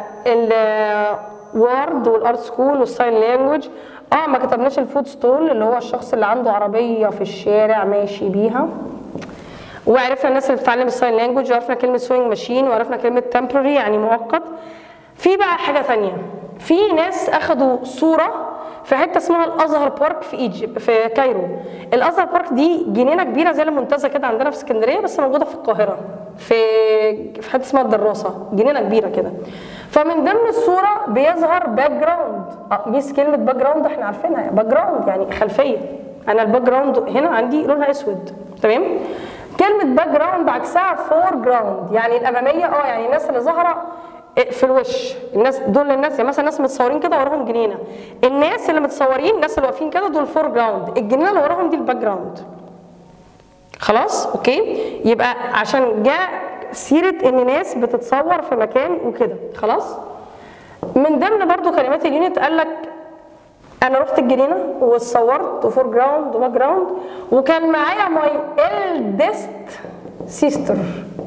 الوورد والارت سكول والساين لانجوج اه ما كتبناش الفود ستول اللي هو الشخص اللي عنده عربيه في الشارع ماشي بيها وعرفنا الناس اللي بتتعلم الساين لانجوج وعرفنا كلمه سوينج ماشين وعرفنا كلمه تمبرري يعني مؤقت في بقى حاجه ثانيه في ناس اخذوا صوره في حته اسمها الازهر بارك في ايجيبت في كايرو الازهر بارك دي جنينه كبيره زي المنتزه كده عندنا في اسكندريه بس موجوده في القاهره في في حته اسمها الدراسه جنينه كبيره كده فمن ضمن الصوره بيظهر باك جراوند ميس كلمه باك جراوند احنا عارفينها باك جراوند يعني خلفيه انا الباك جراوند هنا عندي لونها اسود تمام كلمه باك جراوند عكسها فور جراوند يعني الاماميه اه يعني الناس اللي ظاهره في الوش الناس دول الناس يعني مثلا ناس متصورين كده وراهم جنينه الناس اللي متصورين الناس اللي واقفين كده دول فور جراوند الجنينه اللي وراهم دي الباك جراوند خلاص اوكي يبقى عشان جاء سيره ان ناس بتتصور في مكان وكده خلاص من ضمن برضو كلمات اليونت قال لك انا رحت الجنينه واتصورت وفور جراوند وباك جراوند وكان معايا ماي الدست سيستر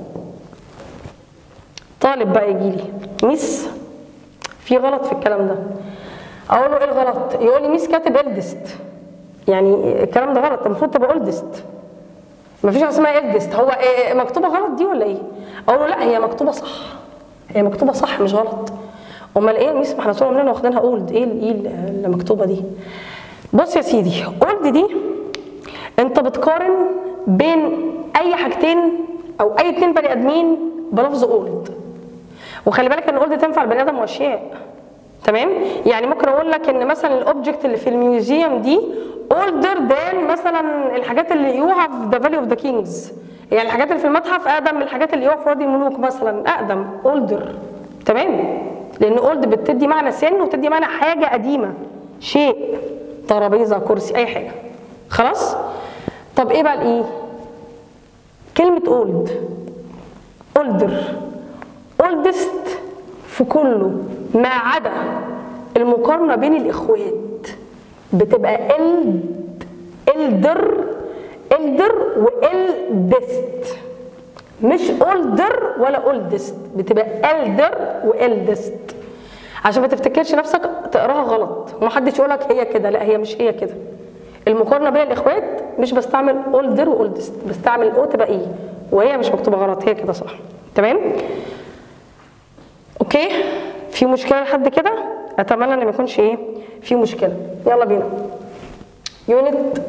طالب بقى يجي لي ميس في غلط في الكلام ده اقول له ايه الغلط يقول لي ميس كاتب الدست يعني الكلام ده غلط المفروض تبقى اولدست مفيش حاجه اسمها الدست هو إيه مكتوبه غلط دي ولا ايه اقول له لا هي مكتوبه صح هي مكتوبه صح مش غلط امال ايه ميس ما احنا طول عمرنا واخدينها اولد ايه ايه اللي مكتوبه دي بص يا سيدي اولد دي انت بتقارن بين اي حاجتين او اي اتنين بني ادمين بلفظ اولد وخلي بالك ان اولد تنفع البني ادم واشياء تمام يعني ممكن اقول لك ان مثلا الاوبجكت اللي في الميوزيوم دي اولدر ذان مثلا الحاجات اللي لقيوها في ذا فالي اوف ذا كينجز يعني الحاجات اللي في المتحف اقدم من الحاجات اللي لقيوها في وادي الملوك مثلا اقدم اولدر تمام لان اولد بتدي معنى سن وتدي معنى حاجه قديمه شيء ترابيزه كرسي اي حاجه خلاص طب ايه بقى الايه كلمه اولد اولدر اولدست في كله ما عدا المقارنه بين الاخوات بتبقى ال الدر الدر والدست مش اولدر ولا اولدست بتبقى الدر والدست عشان ما تفتكرش نفسك تقراها غلط ومحدش يقولك هي كده لا هي مش هي كده المقارنه بين الاخوات مش بستعمل اولدر واولدست بستعمل او تبقى ايه وهي مش مكتوبه غلط هي كده صح تمام اوكي في مشكله لحد كده اتمنى ان ما يكونش ايه في مشكله يلا بينا يونت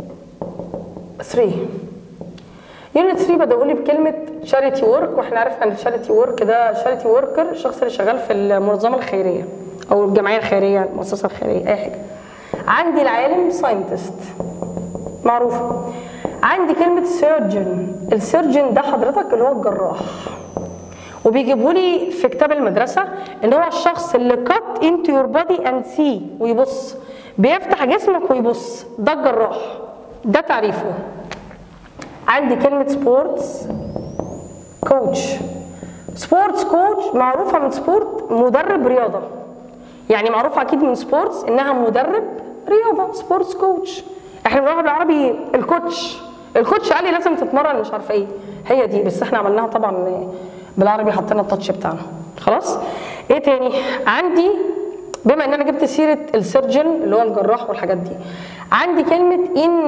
3 يونت 3 بدأوا لي بكلمة شاريتي ورك واحنا عرفنا ان شاريتي ورك ده شاريتي وركر الشخص اللي شغال في المنظمة الخيرية او الجمعية الخيرية المؤسسة الخيرية اي حاجة عندي العالم ساينتست معروفه عندي كلمه سيرجن السيرجن ده حضرتك اللي هو الجراح وبيجيبوا لي في كتاب المدرسه ان هو الشخص اللي كات انتو يور بودي اند سي ويبص بيفتح جسمك ويبص ده الجراح ده تعريفه عندي كلمه سبورتس كوتش سبورتس كوتش معروفه من سبورت مدرب رياضه يعني معروفه اكيد من سبورتس انها مدرب رياضه سبورتس كوتش احنا بنقولها بالعربي الكوتش الكوتش قال لي لازم تتمرن مش عارفه ايه هي دي بس احنا عملناها طبعا بالعربي حطينا التاتش بتاعنا خلاص ايه تاني عندي بما ان انا جبت سيره السيرجن اللي هو الجراح والحاجات دي عندي كلمه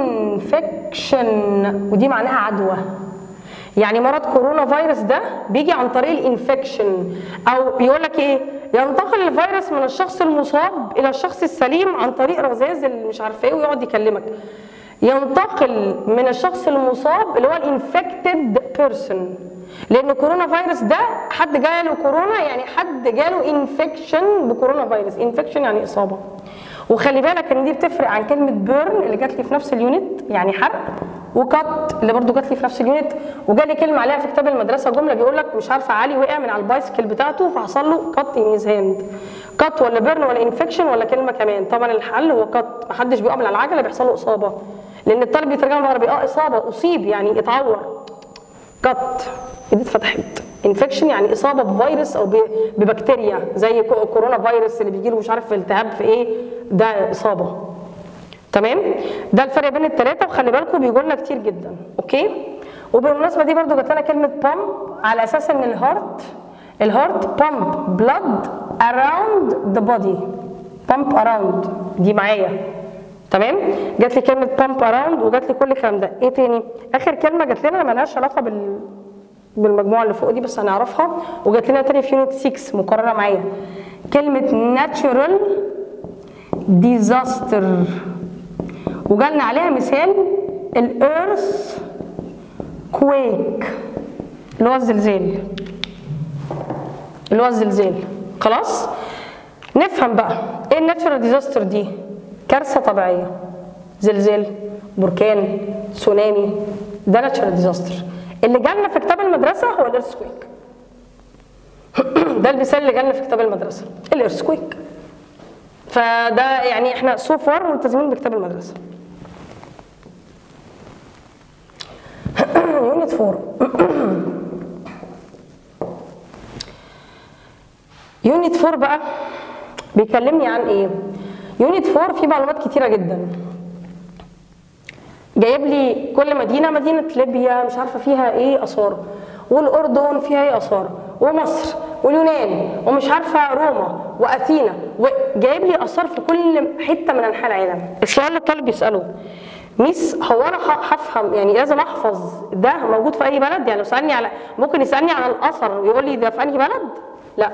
انفكشن ودي معناها عدوى يعني مرض كورونا فيروس ده بيجي عن طريق الانفكشن او بيقول لك ايه ينتقل الفيروس من الشخص المصاب الى الشخص السليم عن طريق رذاذ اللي مش عارفه ايه ويقعد يكلمك ينتقل من الشخص المصاب اللي هو الانفكتد بيرسون لان كورونا فيروس ده حد جاله كورونا يعني حد جاله انفكشن بكورونا فيروس انفكشن يعني اصابه وخلي بالك ان دي بتفرق عن كلمه بيرن اللي جات لي في نفس اليونت يعني حرق وكات اللي برضو جات لي في نفس اليونت وجالي كلمه عليها في كتاب المدرسه جمله بيقول لك مش عارفه علي وقع من على البايسكل بتاعته فحصل له كات ان هيز هاند كات ولا بيرن ولا انفكشن ولا كلمه كمان طبعا الحل هو كات محدش بيقع من على العجله بيحصل له اصابه لان الطالب بيترجمها بالعربي اه اصابه اصيب يعني اتعور كات ايدي اتفتحت انفكشن يعني اصابه بفيروس او ببكتيريا زي كورونا فيروس اللي بيجي له مش عارف التهاب في ايه ده اصابه تمام ده الفرق بين الثلاثه وخلي بالكم بيجوا لنا كتير جدا اوكي وبالمناسبه دي برضو جات لنا كلمه بامب على اساس ان الهارت الهارت بامب بلاد اراوند ذا بودي بامب اراوند دي معايا تمام جات لي كلمه بامب اراوند وجات لي كل الكلام ده ايه تاني اخر كلمه جات لنا مالهاش علاقه بال بالمجموعه اللي فوق دي بس هنعرفها وجات لنا تاني في يونت 6 مكرره معايا كلمه ناتشورال ديزاستر وجالنا عليها مثال الارث كويك اللي هو الزلزال اللي هو الزلزال خلاص نفهم بقى ايه الناتشورال ديزاستر دي كارثه طبيعيه زلزال بركان تسونامي ده ناتشورال ديزاستر اللي جالنا في كتاب المدرسه هو الارثكويك ده المثال اللي جالنا في كتاب المدرسه الارثكويك فده يعني احنا سو فار ملتزمين بكتاب المدرسه يونت 4 يونت 4 بقى بيكلمني عن ايه يونت 4 فيه معلومات كتيره جدا جايب لي كل مدينه مدينه ليبيا مش عارفه فيها ايه اثار والاردن فيها ايه اثار ومصر واليونان ومش عارفه روما واثينا وجايب لي اثار في كل حته من انحاء العالم السؤال اللي الطالب بيساله ميس هو انا هفهم يعني لازم احفظ ده موجود في اي بلد يعني لو سالني على ممكن يسالني على الاثر ويقول لي ده في انهي بلد لا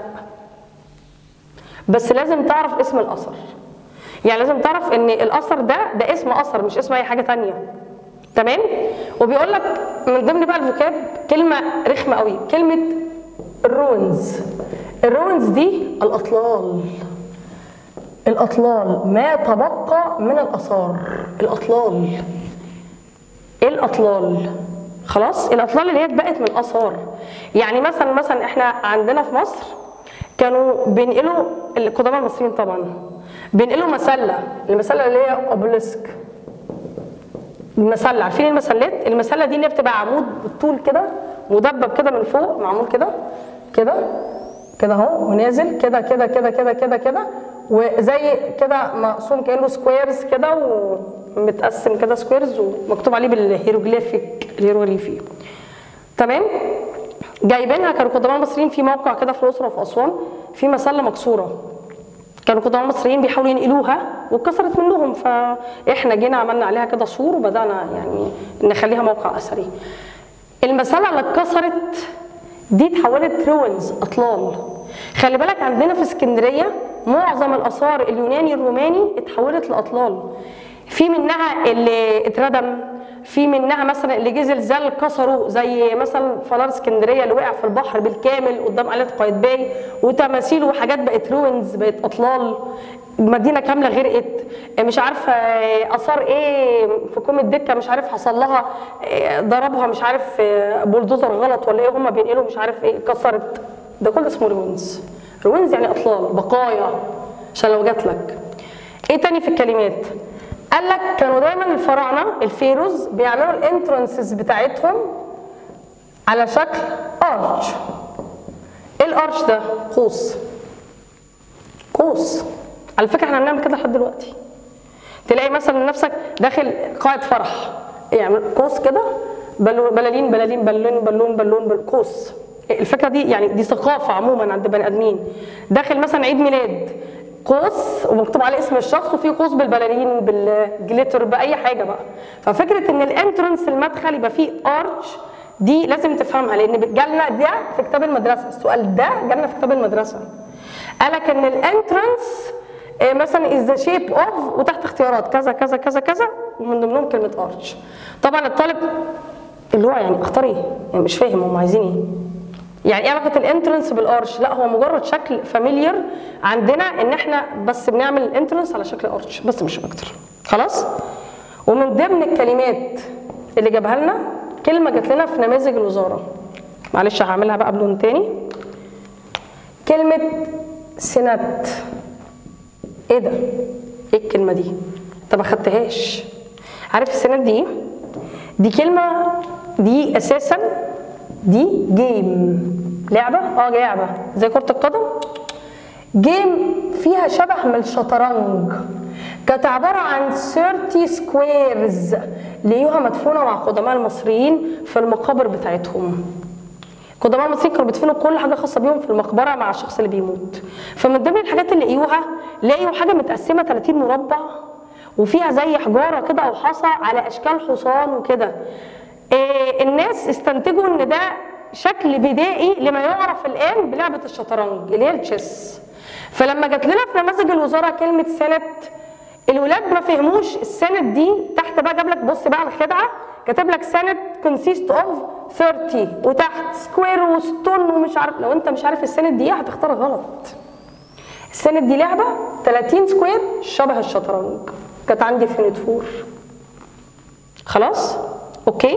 بس لازم تعرف اسم الاثر يعني لازم تعرف ان الاثر ده ده اسم اثر مش اسم اي حاجه تانية تمام وبيقول لك من ضمن بقى الفوكاب كلمه رخمه قوي كلمه الرونز الرونز دي الاطلال الاطلال ما تبقى من الاثار الاطلال ايه الاطلال خلاص الاطلال اللي هي اتبقت من الاثار يعني مثلا مثلا احنا عندنا في مصر كانوا بينقلوا القدماء المصريين طبعا بينقلوا مسله المسله اللي هي اوبليسك المسله عارفين المسلات المسله دي اللي بتبقى عمود بالطول كده مدبب كده من فوق معمول كده كده كده اهو ونازل كده كده كده كده كده كده وزي كده مقسوم كانه سكويرز كده ومتقسم كده سكويرز ومكتوب عليه بالهيروغليفيك الهيروغليفي تمام جايبينها كانوا قدماء المصريين في موقع كده في الاقصر وفي اسوان في مسله مكسوره كانوا قدماء المصريين بيحاولوا ينقلوها واتكسرت منهم فاحنا جينا عملنا عليها كده سور وبدانا يعني نخليها موقع اثري المساله اللي اتكسرت دي اتحولت روينز اطلال خلي بالك عندنا في اسكندريه معظم الاثار اليوناني الروماني اتحولت لاطلال في منها اللي اتردم في منها مثلا اللي جه زلزال كسروا زي مثلا فنار اسكندريه اللي وقع في البحر بالكامل قدام قلعه قايتباي وتماثيل وحاجات بقت روينز بقت اطلال مدينه كامله غرقت مش عارفه اثار ايه في كوم الدكه مش عارف حصل لها إيه، ضربها مش عارف إيه، بولدوزر غلط ولا ايه هم بينقلوا مش عارف ايه كسرت ده كله اسمه روينز روينز يعني اطلال بقايا عشان لو جات لك ايه تاني في الكلمات قال لك كانوا دايما الفراعنه الفيروز بيعملوا الانترنسز بتاعتهم على شكل ارش ايه الارش ده قوس قوس على فكره احنا بنعمل كده لحد دلوقتي تلاقي مثلا نفسك داخل قاعه فرح يعمل قوس كده بلو- بلالين بلالين بالون بالون بالون بل- قوس الفكره دي يعني دي ثقافه عموما عند بني ادمين داخل مثلا عيد ميلاد قوس ومكتوب عليه اسم الشخص وفي قوس بالبلالين بالجليتر باي حاجه بقى ففكره ان الانترنس المدخل يبقى فيه ارش دي لازم تفهمها لان جالنا ده في كتاب المدرسه السؤال ده جالنا في كتاب المدرسه قالك ان الانترنس آه، مثلا از ذا شيب اوف وتحت اختيارات كذا كذا كذا كذا ومن ضمنهم كلمه ارش طبعا الطالب اللي هو يعني اختار ايه يعني مش فاهم هم عايزين ايه يعني ايه علاقه الانترنس بالارش لا هو مجرد شكل فاميليار عندنا ان احنا بس بنعمل الانترنس على شكل ارش بس مش اكتر خلاص ومن ضمن الكلمات اللي جابها لنا كلمه جات لنا في نماذج الوزاره معلش هعملها بقى بلون تاني كلمه سنات ايه ده؟ ايه الكلمة دي؟ انت ما خدتهاش عارف السنات دي ايه؟ دي كلمة دي اساسا دي جيم لعبة؟ اه لعبة زي كرة القدم جيم فيها شبه من الشطرنج كانت عبارة عن 30 سكويرز لقيوها مدفونة مع قدماء المصريين في المقابر بتاعتهم قدماء المصريين كانوا بيدفنوا كل حاجه خاصه بيهم في المقبره مع الشخص اللي بيموت فمن ضمن الحاجات اللي لقيوها لقيوا حاجه متقسمه 30 مربع وفيها زي حجاره كده او حصى على اشكال حصان وكده إيه الناس استنتجوا ان ده شكل بدائي لما يعرف الان بلعبه الشطرنج اللي هي التشيس فلما جات لنا في نماذج الوزاره كلمه سنه الولاد ما فهموش السند دي تحت بقى جاب لك بص بقى على الخدعه كاتب لك سند كونسيست اوف 30 وتحت سكوير وستون ومش عارف لو انت مش عارف السند دي ايه هتختار غلط السند دي لعبه 30 سكوير شبه الشطرنج كانت عندي في يونت 4 خلاص اوكي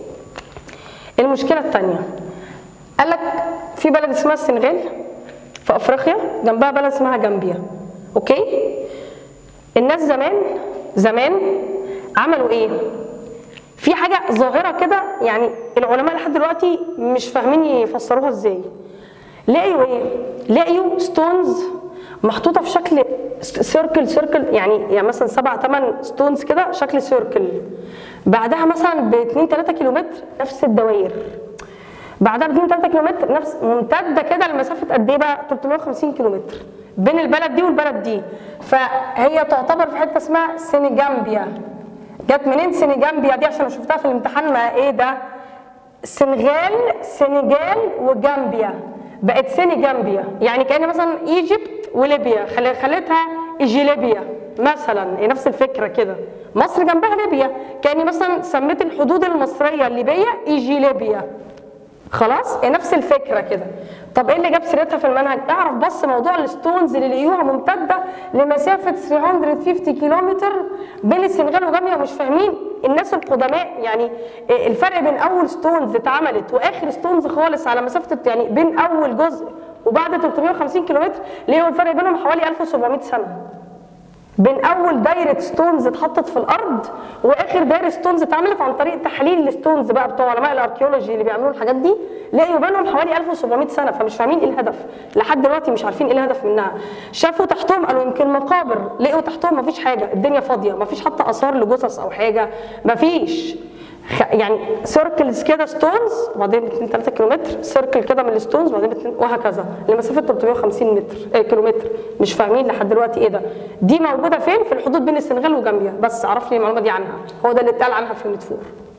المشكله الثانيه قال لك في بلد اسمها السنغال في افريقيا جنبها بلد اسمها جامبيا اوكي الناس زمان زمان عملوا ايه في حاجه ظاهره كده يعني العلماء لحد دلوقتي مش فاهمين يفسروها ازاي لقيوا ايه لقيوا ستونز محطوطه في شكل سيركل سيركل يعني يعني مثلا سبع ثمان ستونز كده شكل سيركل بعدها مثلا ب 2 3 كيلومتر نفس الدوائر بعدها ب 2 3 كيلومتر نفس ممتده كده لمسافه قد ايه بقى 350 كيلومتر بين البلد دي والبلد دي فهي تعتبر في حته اسمها سينيجامبيا جت منين سينيجامبيا دي عشان شفتها في الامتحان ما ايه ده السنغال سنغال وجامبيا بقت سينيجامبيا يعني كان مثلا ايجيبت وليبيا خل- خلتها ايجيليبيا مثلا هي نفس الفكره كده مصر جنبها ليبيا كاني مثلا سميت الحدود المصريه الليبيه ايجيليبيا خلاص هي نفس الفكره كده طب ايه اللي جاب سيرتها في المنهج اعرف بس موضوع الستونز اللي لقيوها ممتده لمسافه 350 كيلومتر بين السنغال وجامبيا ومش فاهمين الناس القدماء يعني الفرق بين اول ستونز اتعملت واخر ستونز خالص على مسافه يعني بين اول جزء وبعد 350 كيلومتر لقيوا الفرق بينهم حوالي 1700 سنه بين اول دايره ستونز اتحطت في الارض واخر دايره ستونز اتعملت عن طريق تحليل الستونز بقى بتوع علماء الاركيولوجي اللي بيعملوا الحاجات دي لقيوا بينهم حوالي 1700 سنه فمش فاهمين ايه الهدف لحد دلوقتي مش عارفين ايه الهدف منها شافوا تحتهم قالوا يمكن مقابر لقوا تحتهم مفيش حاجه الدنيا فاضيه مفيش حتى اثار لجثث او حاجه مفيش خ- يعني سيركلز كده ستونز وبعدين 2 3 كيلومتر سيركل كده من الستونز وبعدين باتنين- وهكذا لمسافه 350 متر آه كيلومتر مش فاهمين لحد دلوقتي ايه ده دي موجوده فين في الحدود بين السنغال وجامبيا بس عرف لي المعلومه دي عنها هو ده اللي اتقال عنها في يونت 4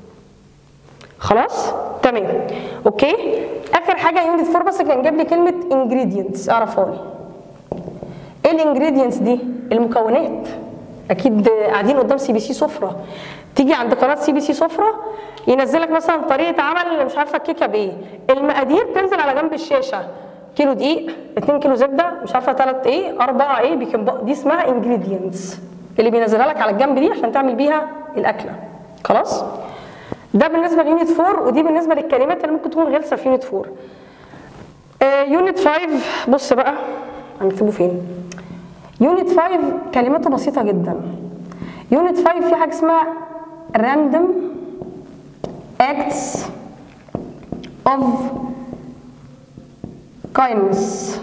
خلاص تمام اوكي اخر حاجه يونت 4 بس كان جاب لي كلمه انجريدينتس اعرفها لي ايه الانجريدينتس دي المكونات اكيد قاعدين قدام سي بي سي سفره تيجي عند قناه سي بي سي سفره ينزلك مثلا طريقه عمل مش عارفه الكيكه بايه المقادير تنزل على جنب الشاشه كيلو دقيق 2 كيلو زبده مش عارفه 3 ايه 4 ايه بيكنج باودر دي اسمها انجريدينتس اللي بينزلها لك على الجنب دي عشان تعمل بيها الاكله خلاص ده بالنسبه ليونت 4 ودي بالنسبه للكلمات اللي ممكن تكون غلسه في يونت 4 آه يونت 5 بص بقى هنكتبه فين يونت 5 كلماته بسيطه جدا يونت 5 في حاجه اسمها random acts of kindness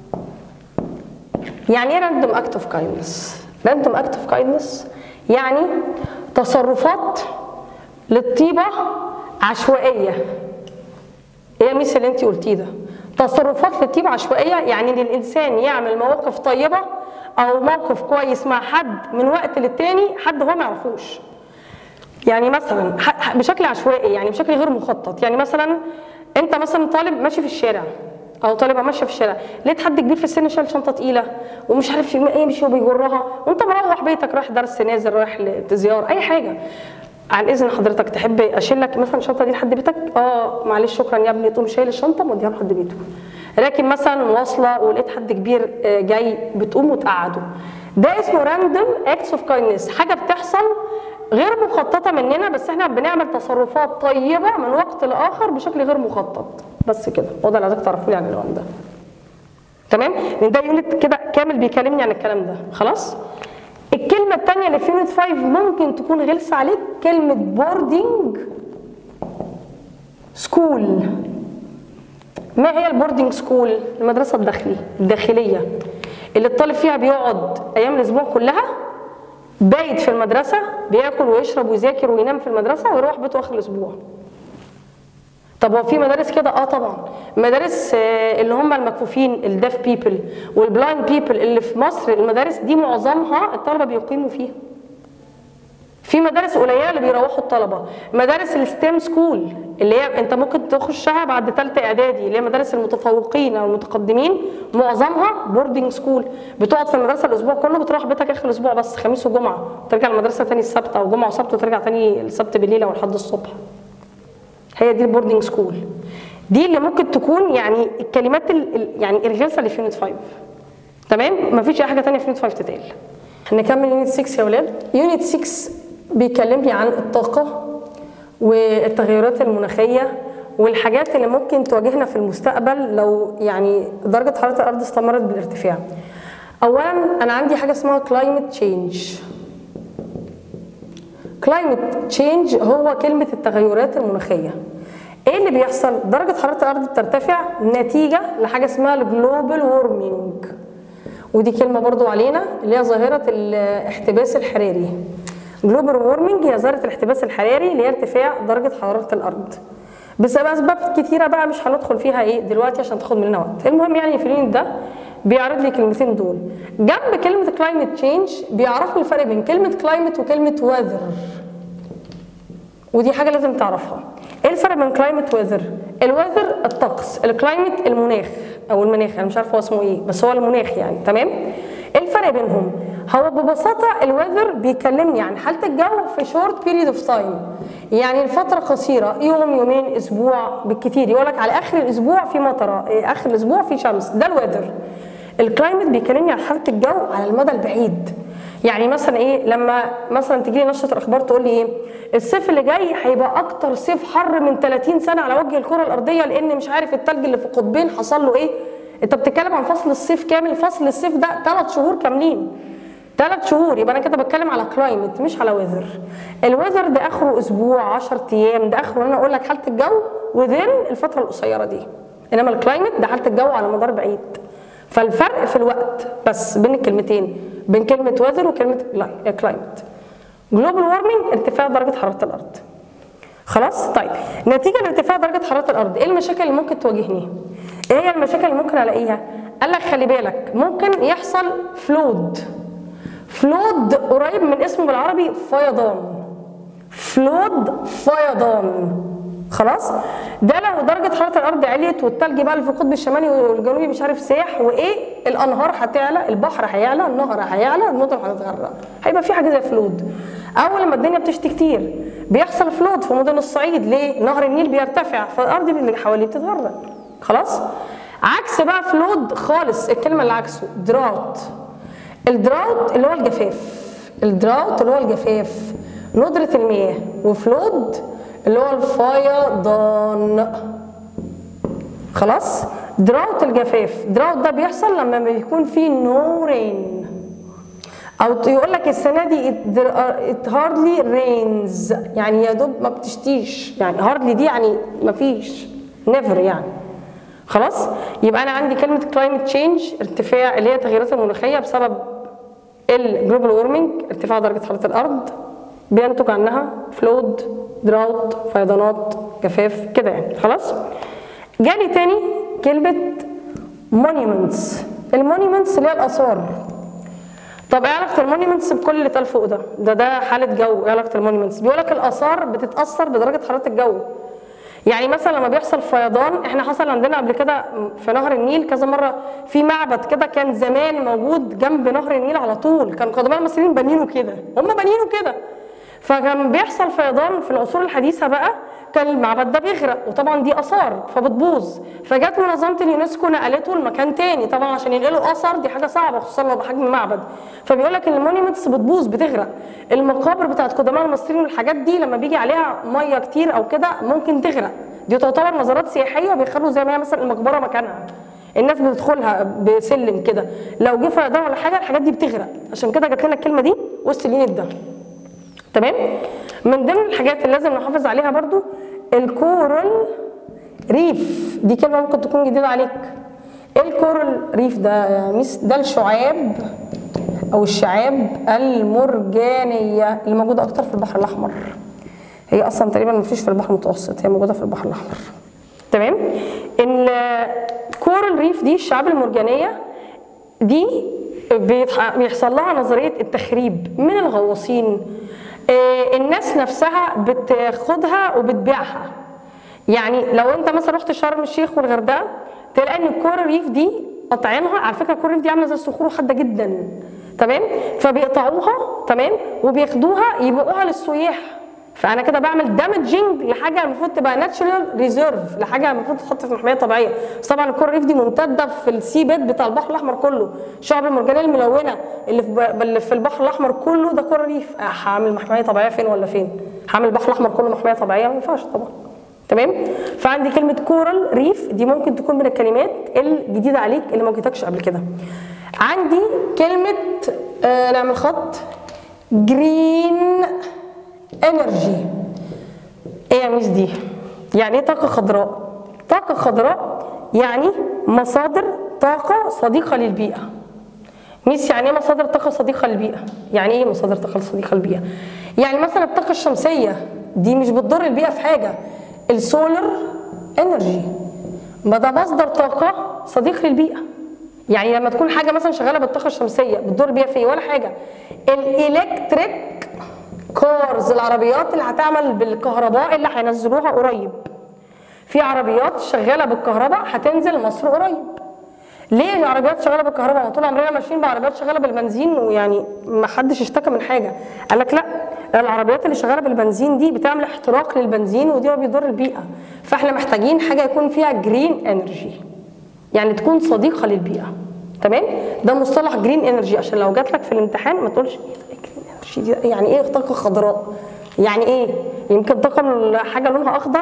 يعني ايه random act of kindness random act of kindness يعني تصرفات للطيبة عشوائية ايه يا ميس اللي انت قلتيه ده تصرفات للطيبة عشوائية يعني ان الانسان يعمل مواقف طيبة او موقف كويس مع حد من وقت للتاني حد هو ما يعرفوش يعني مثلا ح- بشكل عشوائي يعني بشكل غير مخطط يعني مثلا انت مثلا طالب ماشي في الشارع او طالبه ماشيه في الشارع لقيت حد كبير في السن شايل شنطه تقيله ومش عارف يمشي وبيجرها وانت مروح بيتك رايح درس نازل رايح لزياره اي حاجه عن اذن حضرتك تحب اشيل لك مثلا الشنطه دي لحد بيتك اه معلش شكرا يا ابني تقوم شايل الشنطه موديها لحد بيته لكن مثلا مواصله ولقيت حد كبير آه، جاي بتقوم وتقعده ده اسمه راندوم اكتس اوف كايندنس حاجه بتحصل غير مخططه مننا بس احنا بنعمل تصرفات طيبه من وقت لاخر بشكل غير مخطط بس كده هو ده اللي عايزك تعرفوا لي عن العنوان ده تمام لان ده يونت كده كامل بيكلمني عن الكلام ده خلاص الكلمة التانية اللي في يونت 5 ممكن تكون غلسة عليك كلمة بوردنج سكول ما هي البوردنج سكول؟ المدرسة الداخلية الداخلية اللي الطالب فيها بيقعد أيام الأسبوع كلها بايت في المدرسة بياكل ويشرب ويذاكر وينام في المدرسة ويروح بيته آخر الأسبوع طب هو في مدارس كده اه طبعا مدارس آه، اللي هم المكفوفين الديف بيبل والبلايند بيبل اللي في مصر المدارس دي معظمها الطلبه بيقيموا فيها في مدارس قليله اللي بيروحوا الطلبه مدارس الستيم سكول اللي هي انت ممكن تخشها بعد ثالثه اعدادي اللي هي مدارس المتفوقين او المتقدمين معظمها بوردنج سكول بتقعد في المدرسه الاسبوع كله بتروح بيتك اخر الاسبوع بس خميس وجمعه ترجع المدرسه تاني السبت او جمعه وسبت وترجع تاني السبت بالليل او لحد الصبح هي دي البوردنج سكول دي اللي ممكن تكون يعني الكلمات ال ال- يعني الغلسه اللي في يونت 5 تمام مفيش اي حاجه تانية في يونت 5 تتقال هنكمل يونت 6 يا ولاد يونت 6 بيكلمني عن الطاقه والتغيرات المناخيه والحاجات اللي ممكن تواجهنا في المستقبل لو يعني درجه حراره الارض استمرت بالارتفاع اولا انا عندي حاجه اسمها كلايمت تشينج كلايمت تشينج هو كلمة التغيرات المناخية ايه اللي بيحصل؟ درجة حرارة الأرض بترتفع نتيجة لحاجة اسمها الجلوبال وورمينج ودي كلمة برضو علينا اللي هي ظاهرة الاحتباس الحراري جلوبال وورمينج هي ظاهرة الاحتباس الحراري اللي هي ارتفاع درجة حرارة الأرض بسبب أسباب كتيرة بقى مش هندخل فيها ايه دلوقتي عشان تاخد مننا وقت المهم يعني في اليونت ده بيعرض لي الكلمتين دول جنب كلمة كلايمت تشينج بيعرف لي الفرق بين كلمة كلايمت وكلمة ويذر ودي حاجه لازم تعرفها ايه الفرق بين كلايمت ويذر الويذر الطقس الكلايمت المناخ او المناخ انا مش عارفه هو اسمه ايه بس هو المناخ يعني تمام ايه الفرق بينهم هو ببساطه الويذر بيكلمني عن حاله الجو في شورت بيريد اوف تايم يعني الفتره قصيره يوم يومين اسبوع بالكتير يقول لك على اخر الاسبوع في مطره إيه، اخر الاسبوع في شمس ده الويذر الكلايمت بيكلمني عن حاله الجو على المدى البعيد يعني مثلا ايه لما مثلا تجي لي نشره الاخبار تقول لي ايه الصيف اللي جاي هيبقى اكتر صيف حر من 30 سنه على وجه الكره الارضيه لان مش عارف التلج اللي في القطبين حصل له ايه انت بتتكلم عن فصل الصيف كامل فصل الصيف ده ثلاث شهور كاملين ثلاث شهور يبقى انا كده بتكلم على كلايمت مش على ويذر الويذر ده اخره اسبوع 10 ايام ده اخره ان انا اقول لك حاله الجو وذن الفتره القصيره دي انما الكلايمت ده حاله الجو على مدار بعيد فالفرق في الوقت بس بين الكلمتين بين كلمه ويذر وكلمه كلايمت جلوبال وارمنج ارتفاع درجه حراره الارض خلاص طيب نتيجه لارتفاع درجه حراره الارض ايه المشاكل اللي ممكن تواجهني ايه هي المشاكل اللي ممكن الاقيها قال لك خلي بالك ممكن يحصل فلود فلود قريب من اسمه بالعربي فيضان فلود فيضان خلاص ده لو درجه حراره الارض عليت والتلج بقى اللي في القطب الشمالي والجنوبي مش عارف ساح وايه الانهار هتعلى البحر هيعلى النهر هيعلى المدن هتتغرق هيبقى في حاجه زي فلود اول لما الدنيا بتشتي كتير بيحصل فلود في مدن الصعيد ليه نهر النيل بيرتفع فالارض اللي حواليه بتتغرق خلاص عكس بقى فلود خالص الكلمه اللي عكسه دراوت الدراوت اللي هو الجفاف الدراوت اللي هو الجفاف ندرة المياه وفلود اللي هو الفيضان خلاص دراوت الجفاف دراوت ده بيحصل لما بيكون في نو رين او يقول لك السنه دي ات هاردلي رينز يعني يا دوب ما بتشتيش يعني هاردلي دي يعني ما فيش نيفر يعني خلاص يبقى انا عندي كلمه كلايمت تشينج ارتفاع اللي هي التغيرات المناخيه بسبب الجلوبال وورمنج ارتفاع درجه حراره الارض بينتج عنها فلود دراوت فيضانات جفاف كده يعني خلاص جالي تاني كلمه مونيومنتس المونيومنتس اللي هي الاثار طب ايه علاقه المونيومنتس بكل اللي اتقال فوق ده ده ده حاله جو ايه علاقه المونيومنتس بيقول لك الاثار بتتاثر بدرجه حراره الجو يعني مثلا لما بيحصل فيضان احنا حصل عندنا قبل كده في نهر النيل كذا مره في معبد كده كان زمان موجود جنب نهر النيل على طول كان قدماء المصريين بانينه كده هم بانينه كده فكان بيحصل فيضان في العصور الحديثه بقى كان المعبد ده بيغرق وطبعا دي اثار فبتبوظ فجت منظمه اليونسكو نقلته لمكان تاني طبعا عشان ينقلوا اثر دي حاجه صعبه خصوصا لو بحجم معبد فبيقول لك ان المونيمنتس بتبوظ بتغرق المقابر بتاعت قدماء المصريين والحاجات دي لما بيجي عليها ميه كتير او كده ممكن تغرق دي تعتبر مزارات سياحيه وبيخلوا زي ما هي مثلا المقبره مكانها الناس بتدخلها بسلم كده لو جه فيضان ولا حاجه الحاجات دي بتغرق عشان كده جات لنا الكلمه دي وسط اليونت ده تمام من ضمن الحاجات اللي لازم نحافظ عليها برضو الكورال ريف دي كلمه ممكن تكون جديده عليك ايه الكورال ريف ده يا ميس ده الشعاب او الشعاب المرجانيه اللي موجوده اكتر في البحر الاحمر هي اصلا تقريبا ما فيش في البحر المتوسط هي موجوده في البحر الاحمر تمام الكورال ريف دي الشعاب المرجانيه دي بيتح- بيحصل لها نظريه التخريب من الغواصين آه، الناس نفسها بتاخدها وبتبيعها يعني لو انت مثلا رحت شرم الشيخ والغردقه تلاقي ان الكورال ريف دي قاطعينها على فكره الكورال ريف دي عامله زي الصخور حاده جدا تمام فبيقطعوها تمام وبياخدوها يبيعوها للسياح فانا كده بعمل دامجنج لحاجه المفروض تبقى ناتشورال ريزيرف لحاجه المفروض تتحط في محميه طبيعيه بس طبعا الكورال ريف دي ممتده في السي بيد بتاع البحر الاحمر كله الشعب المرجانيه الملونه اللي في, ب- اللي في البحر الاحمر كله ده كورال ريف آه، هعمل محميه طبيعيه فين ولا فين هعمل البحر الاحمر كله محميه طبيعيه ما ينفعش طبعا تمام فعندي كلمه كورال ريف دي ممكن تكون من الكلمات الجديده عليك اللي ما جيتكش قبل كده عندي كلمه آه نعمل خط جرين انرجي ايه يا ميس دي يعني ايه طاقه خضراء طاقه خضراء يعني مصادر طاقه صديقه للبيئه ميس يعني ايه مصادر طاقه صديقه للبيئه يعني ايه مصادر طاقه صديقه للبيئه يعني مثلا الطاقه الشمسيه دي مش بتضر البيئه في حاجه السولار انرجي ما ده مصدر طاقه صديق للبيئه يعني لما تكون حاجه مثلا شغاله بالطاقه الشمسيه بتضر البيئه في إيه؟ ولا حاجه الالكتريك كارز العربيات اللي هتعمل بالكهرباء اللي هينزلوها قريب في عربيات شغاله بالكهرباء هتنزل مصر قريب ليه العربيات شغاله بالكهرباء ما طول عمرنا ماشيين بعربيات شغاله بالبنزين ويعني ما حدش اشتكى من حاجه قال لك لا العربيات اللي شغاله بالبنزين دي بتعمل احتراق للبنزين ودي ما بيضر البيئه فاحنا محتاجين حاجه يكون فيها جرين انرجي يعني تكون صديقه للبيئه تمام ده مصطلح جرين انرجي عشان لو جات لك في الامتحان ما تقولش ايه جرين انرجي دي يعني ايه طاقه خضراء يعني ايه يمكن طاقه حاجه لونها اخضر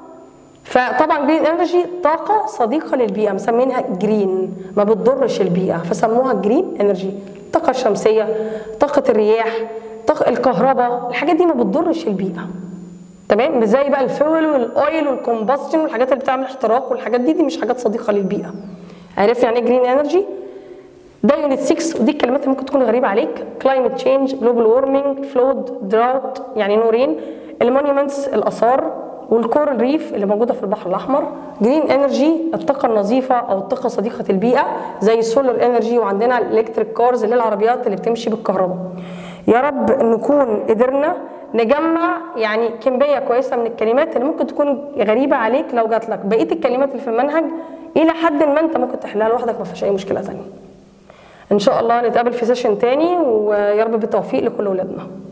فطبعا جرين انرجي طاقه صديقه للبيئه مسمينها جرين ما بتضرش البيئه فسموها جرين انرجي الطاقه الشمسيه طاقه الرياح طاقه الكهرباء الحاجات دي ما بتضرش البيئه تمام مش زي بقى الفيول والاويل والكومباستشن والحاجات اللي بتعمل احتراق والحاجات دي دي مش حاجات صديقه للبيئه عرفت يعني ايه جرين انرجي ده يونت 6 ودي الكلمات اللي ممكن تكون غريبه عليك كلايمت تشينج جلوبال وورمنج فلود دراوت يعني نورين المونيومنتس الاثار والكورال ريف اللي موجوده في البحر الاحمر جرين انرجي الطاقه النظيفه او الطاقه صديقه البيئه زي السولار انرجي وعندنا الالكتريك كارز اللي هي العربيات اللي بتمشي بالكهرباء يا رب نكون قدرنا نجمع يعني كميه كويسه من الكلمات اللي ممكن تكون غريبه عليك لو جات لك بقيه الكلمات اللي في المنهج الى حد ما انت ممكن تحلها لوحدك ما فيهاش اي مشكله ثانيه ان شاء الله نتقابل في سيشن تاني ويا رب بالتوفيق لكل ولادنا